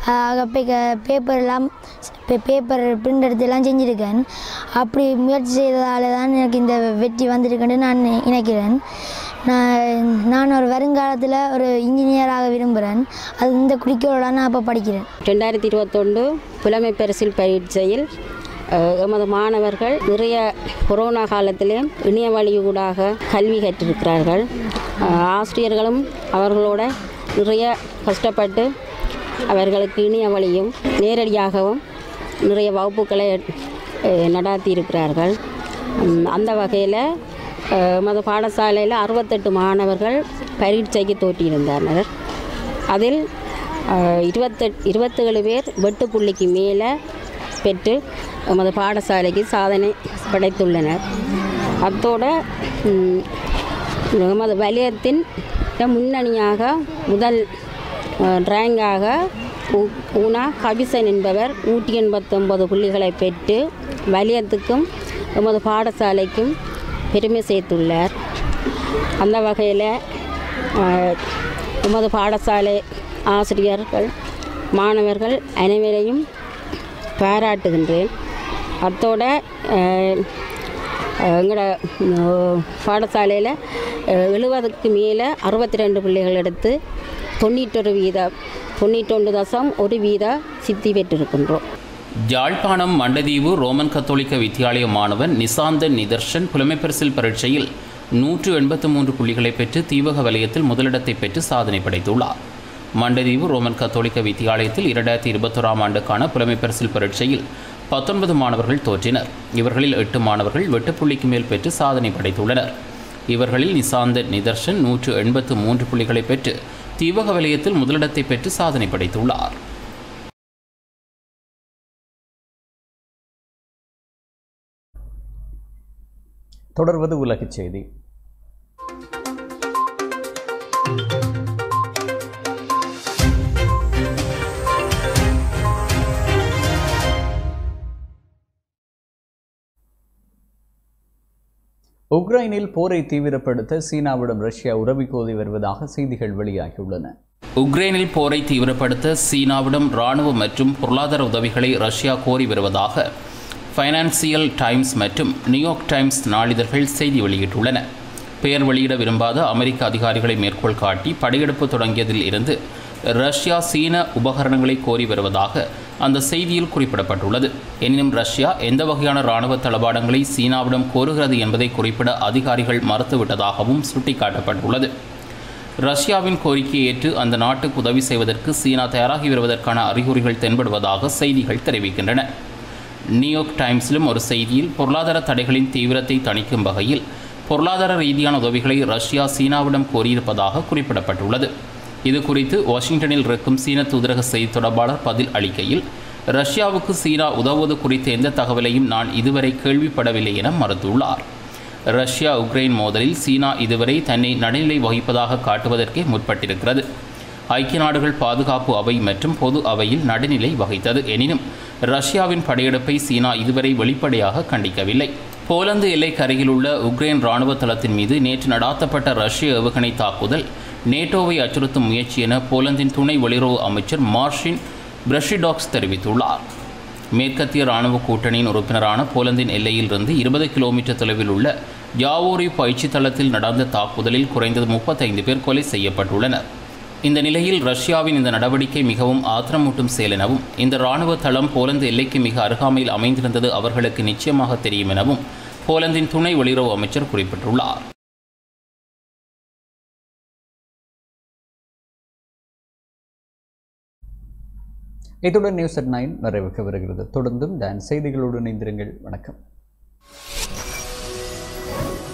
பேப்பர் எல்லாம் பேப்பர் பிரிண்ட் எடுத்து எல்லாம் செஞ்சுருக்கேன் அப்படி முயற்சி செய்ததால் தான் எனக்கு இந்த வெற்றி வந்திருக்குன்னு நான் நினைக்கிறேன் நான் நான் ஒரு வருங்காலத்தில் ஒரு இன்ஜினியராக விரும்புகிறேன் அது இந்த குறிக்கோளோட நான் அப்போ படிக்கிறேன் ரெண்டாயிரத்தி இருபத்தொன்று புலமை பரிசில் பரீட்சையில் அஹ், எமது மாணவர்கள் நிறைய கொரோனா காலத்திலே இணைய வழியூடாக கல்வி கற்றிருக்கிறார்கள் அஹ், ஆசிரியர்களும் அவர்களோட நிறைய கஷ்டப்பட்டு அவர்களுக்கு இணைய வழியும் நேரடியாகவும் நிறைய வகுப்புகளை அஹ், நடத்தியிருக்கிறார்கள் உம், அந்த வகையில் எமது பாடசாலையில் அறுபத்தெட்டு மாணவர்கள் பரீட்சைக்கு தோற்றியிருந்தனர் அதில் அஹ், இருபத்தெட் இருபத்தேழு பேர் வெட்டுப்புள்ளிக்கு மேலே பெற்று எமது பாடசாலைக்கு சாதனை படைத்துள்ளனர் அத்தோட ம், எமது வலயத்தின் முன்னணியாக முதல் அஹ், ரேங்காக உ- ஊனா கபிசன் என்பவர் நூற்றி எண்பத்தொம்பது புள்ளிகளை பெற்று வலயத்துக்கும் எமது பாடசாலைக்கும் பெருமை சேர்த்துள்ளார் அந்த வகையில் அஹ், எமது பாடசாலை ஆசிரியர்கள் மாணவர்கள் அனைவரையும் பாராட்டுகின்றேன் அத்தோட அஹ், எங்களோட பாடசாலையில் எழுபதுக்கு மேலே அறுபத்தி ரெண்டு பிள்ளைகள் எடுத்து தொண்ணூற்றொரு வீத தொண்ணூற்றொன்று தசம் ஒரு வீத சித்தி பெற்றிருக்கின்றோம் யாழ்ப்பாணம் மண்டதீவு ரோமன் கத்தோலிக்க வித்தியாலய மாணவன் நிசாந்தன் நிதர்ஷன் புலமைப்பரிசில் பரீட்சையில் நூற்று எண்பத்து மூன்று புள்ளிகளை பெற்று தீவக வலயத்தில் முதலிடத்தை பெற்று சாதனை படைத்துள்ளார் மண்டதீவு ரோமன் கத்தோலிக்க வித்தியாலயத்தில் இரண்டாயிரத்தி இருபத்தோராம் ஆண்டுக்கான புலமைப்பரிசில் பரீட்சையில் பத்தொன்பது மாணவர்கள் தோற்றினர் இவர்களில் எட்டு மாணவர்கள் வெட்டுப்புள்ளிக்கு மேல் பெற்று சாதனை படைத்துள்ளனர் இவர்களில் நிசாந்த நிதர்ஷன் நூற்று எண்பத்து மூன்று புள்ளிகளை பெற்று தீவக வலயத்தில் முதலிடத்தை பெற்று சாதனை படைத்துள்ளார் தொடர்வது உலகச் செய்தி உக்ரைனில் போரை தீவிரப்படுத்த சீனாவிடம் ரஷ்யா உதவி கோரி வருவதாக செய்திகள் வெளியாகியுள்ளன உக்ரைனில் போரை தீவிரப்படுத்த சீனாவிடம் இராணுவ மற்றும் பொருளாதார உதவிகளை ரஷ்யா கோரி வருவதாக ஃபைனான்சியல் டைம்ஸ் மற்றும் நியூயார்க் டைம்ஸ் நாளிதழ்கள் செய்தி வெளியிட்டுள்ளன பெயர் வெளியிட விரும்பாத அமெரிக்க அதிகாரிகளை மேற்கோள் காட்டி படையெடுப்பு தொடங்கியதில் இருந்து ரஷ்யா சீன உபகரணங்களை கோரி வருவதாக அந்த செய்தியில் குறிப்பிடப்பட்டுள்ளது எனினும் ரஷ்யா எந்த வகையான இராணுவ தளபாடங்களை சீனாவிடம் கோருகிறது என்பதை குறிப்பிட அதிகாரிகள் மறுத்துவிட்டதாகவும் சுட்டிக்காட்டப்பட்டுள்ளது ரஷ்யாவின் கோரிக்கையை ஏற்று அந்த நாட்டுக்கு உதவி செய்வதற்கு சீனா தயாராகி வருவதற்கான அறிகுறிகள் தென்படுவதாக செய்திகள் தெரிவிக்கின்றன நியூயார்க் டைம்ஸிலும் ஒரு செய்தியில் பொருளாதார தடைகளின் தீவிரத்தை தணிக்கும் வகையில் பொருளாதார ரீதியான உதவிகளை ரஷ்யா சீனாவிடம் கோரியிருப்பதாக குறிப்பிடப்பட்டுள்ளது இது குறித்து வாஷிங்டனில் இருக்கும் சீன தூதரக செய்தி தொடர்பாளர் பதில் அளிக்கையில் ரஷ்யாவுக்கு சீனா உதவுவது குறித்த எந்த தகவலையும் நான் இதுவரை கேள்விப்படவில்லை என மறுத்துள்ளார் ரஷ்யா உக்ரைன் மோதலில் சீனா இதுவரை தன்னை நடுநிலை வகிப்பதாக காட்டுவதற்கே முற்பட்டிருக்கிறது ஐக்கிய நாடுகள் பாதுகாப்பு அவை மற்றும் பொது அவையில் நடுநிலை வகித்தது எனினும் ரஷ்யாவின் படையெடுப்பை சீனா இதுவரை வெளிப்படையாக கண்டிக்கவில்லை போலந்து எல்லைக்கு அருகில் உள்ள உக்ரைன் இராணுவ தளத்தின் மீது நேற்று நடாத்தப்பட்ட ரஷ்ய ஏவுகணை தாக்குதல் நேட்டோவை அச்சுறுத்தும் முயற்சி என போலந்தின் துணை வெளியுறவு அமைச்சர் மார்ஷின் பிரஷிடாக்ஸ் தெரிவித்துள்ளார் மேற்கத்திய இராணுவ கூட்டணியின் உறுப்பினரான போலந்தின் எல்லையிலிருந்து இருபது கிலோமீட்டர் தொலைவில் உள்ள யாவோரி பயிற்சி தளத்தில் நடந்த தாக்குதலில் குறைந்தது முப்பத்தைந்து பேர் கொலை செய்யப்பட்டுள்ளனர் இந்த நிலையில் ரஷ்யாவின் இந்த நடவடிக்கை மிகவும் ஆத்திரமூட்டும் செயல் எனவும் இந்த இராணுவ தளம் போலந்து எல்லைக்கு மிக அருகாமையில் அமைந்திருந்தது அவர்களுக்கு நிச்சயமாக தெரியும் எனவும் போலந்தின் துணை வெளியுறவு அமைச்சர் குறிப்பிட்டுள்ளார் இத்துடன் நியூஸ் அட் நைன் நிறைவுக்கு வருகிறது தொடர்ந்தும் டான்ஸ் செய்திகளோடு இணைந்திருங்கள் வணக்கம்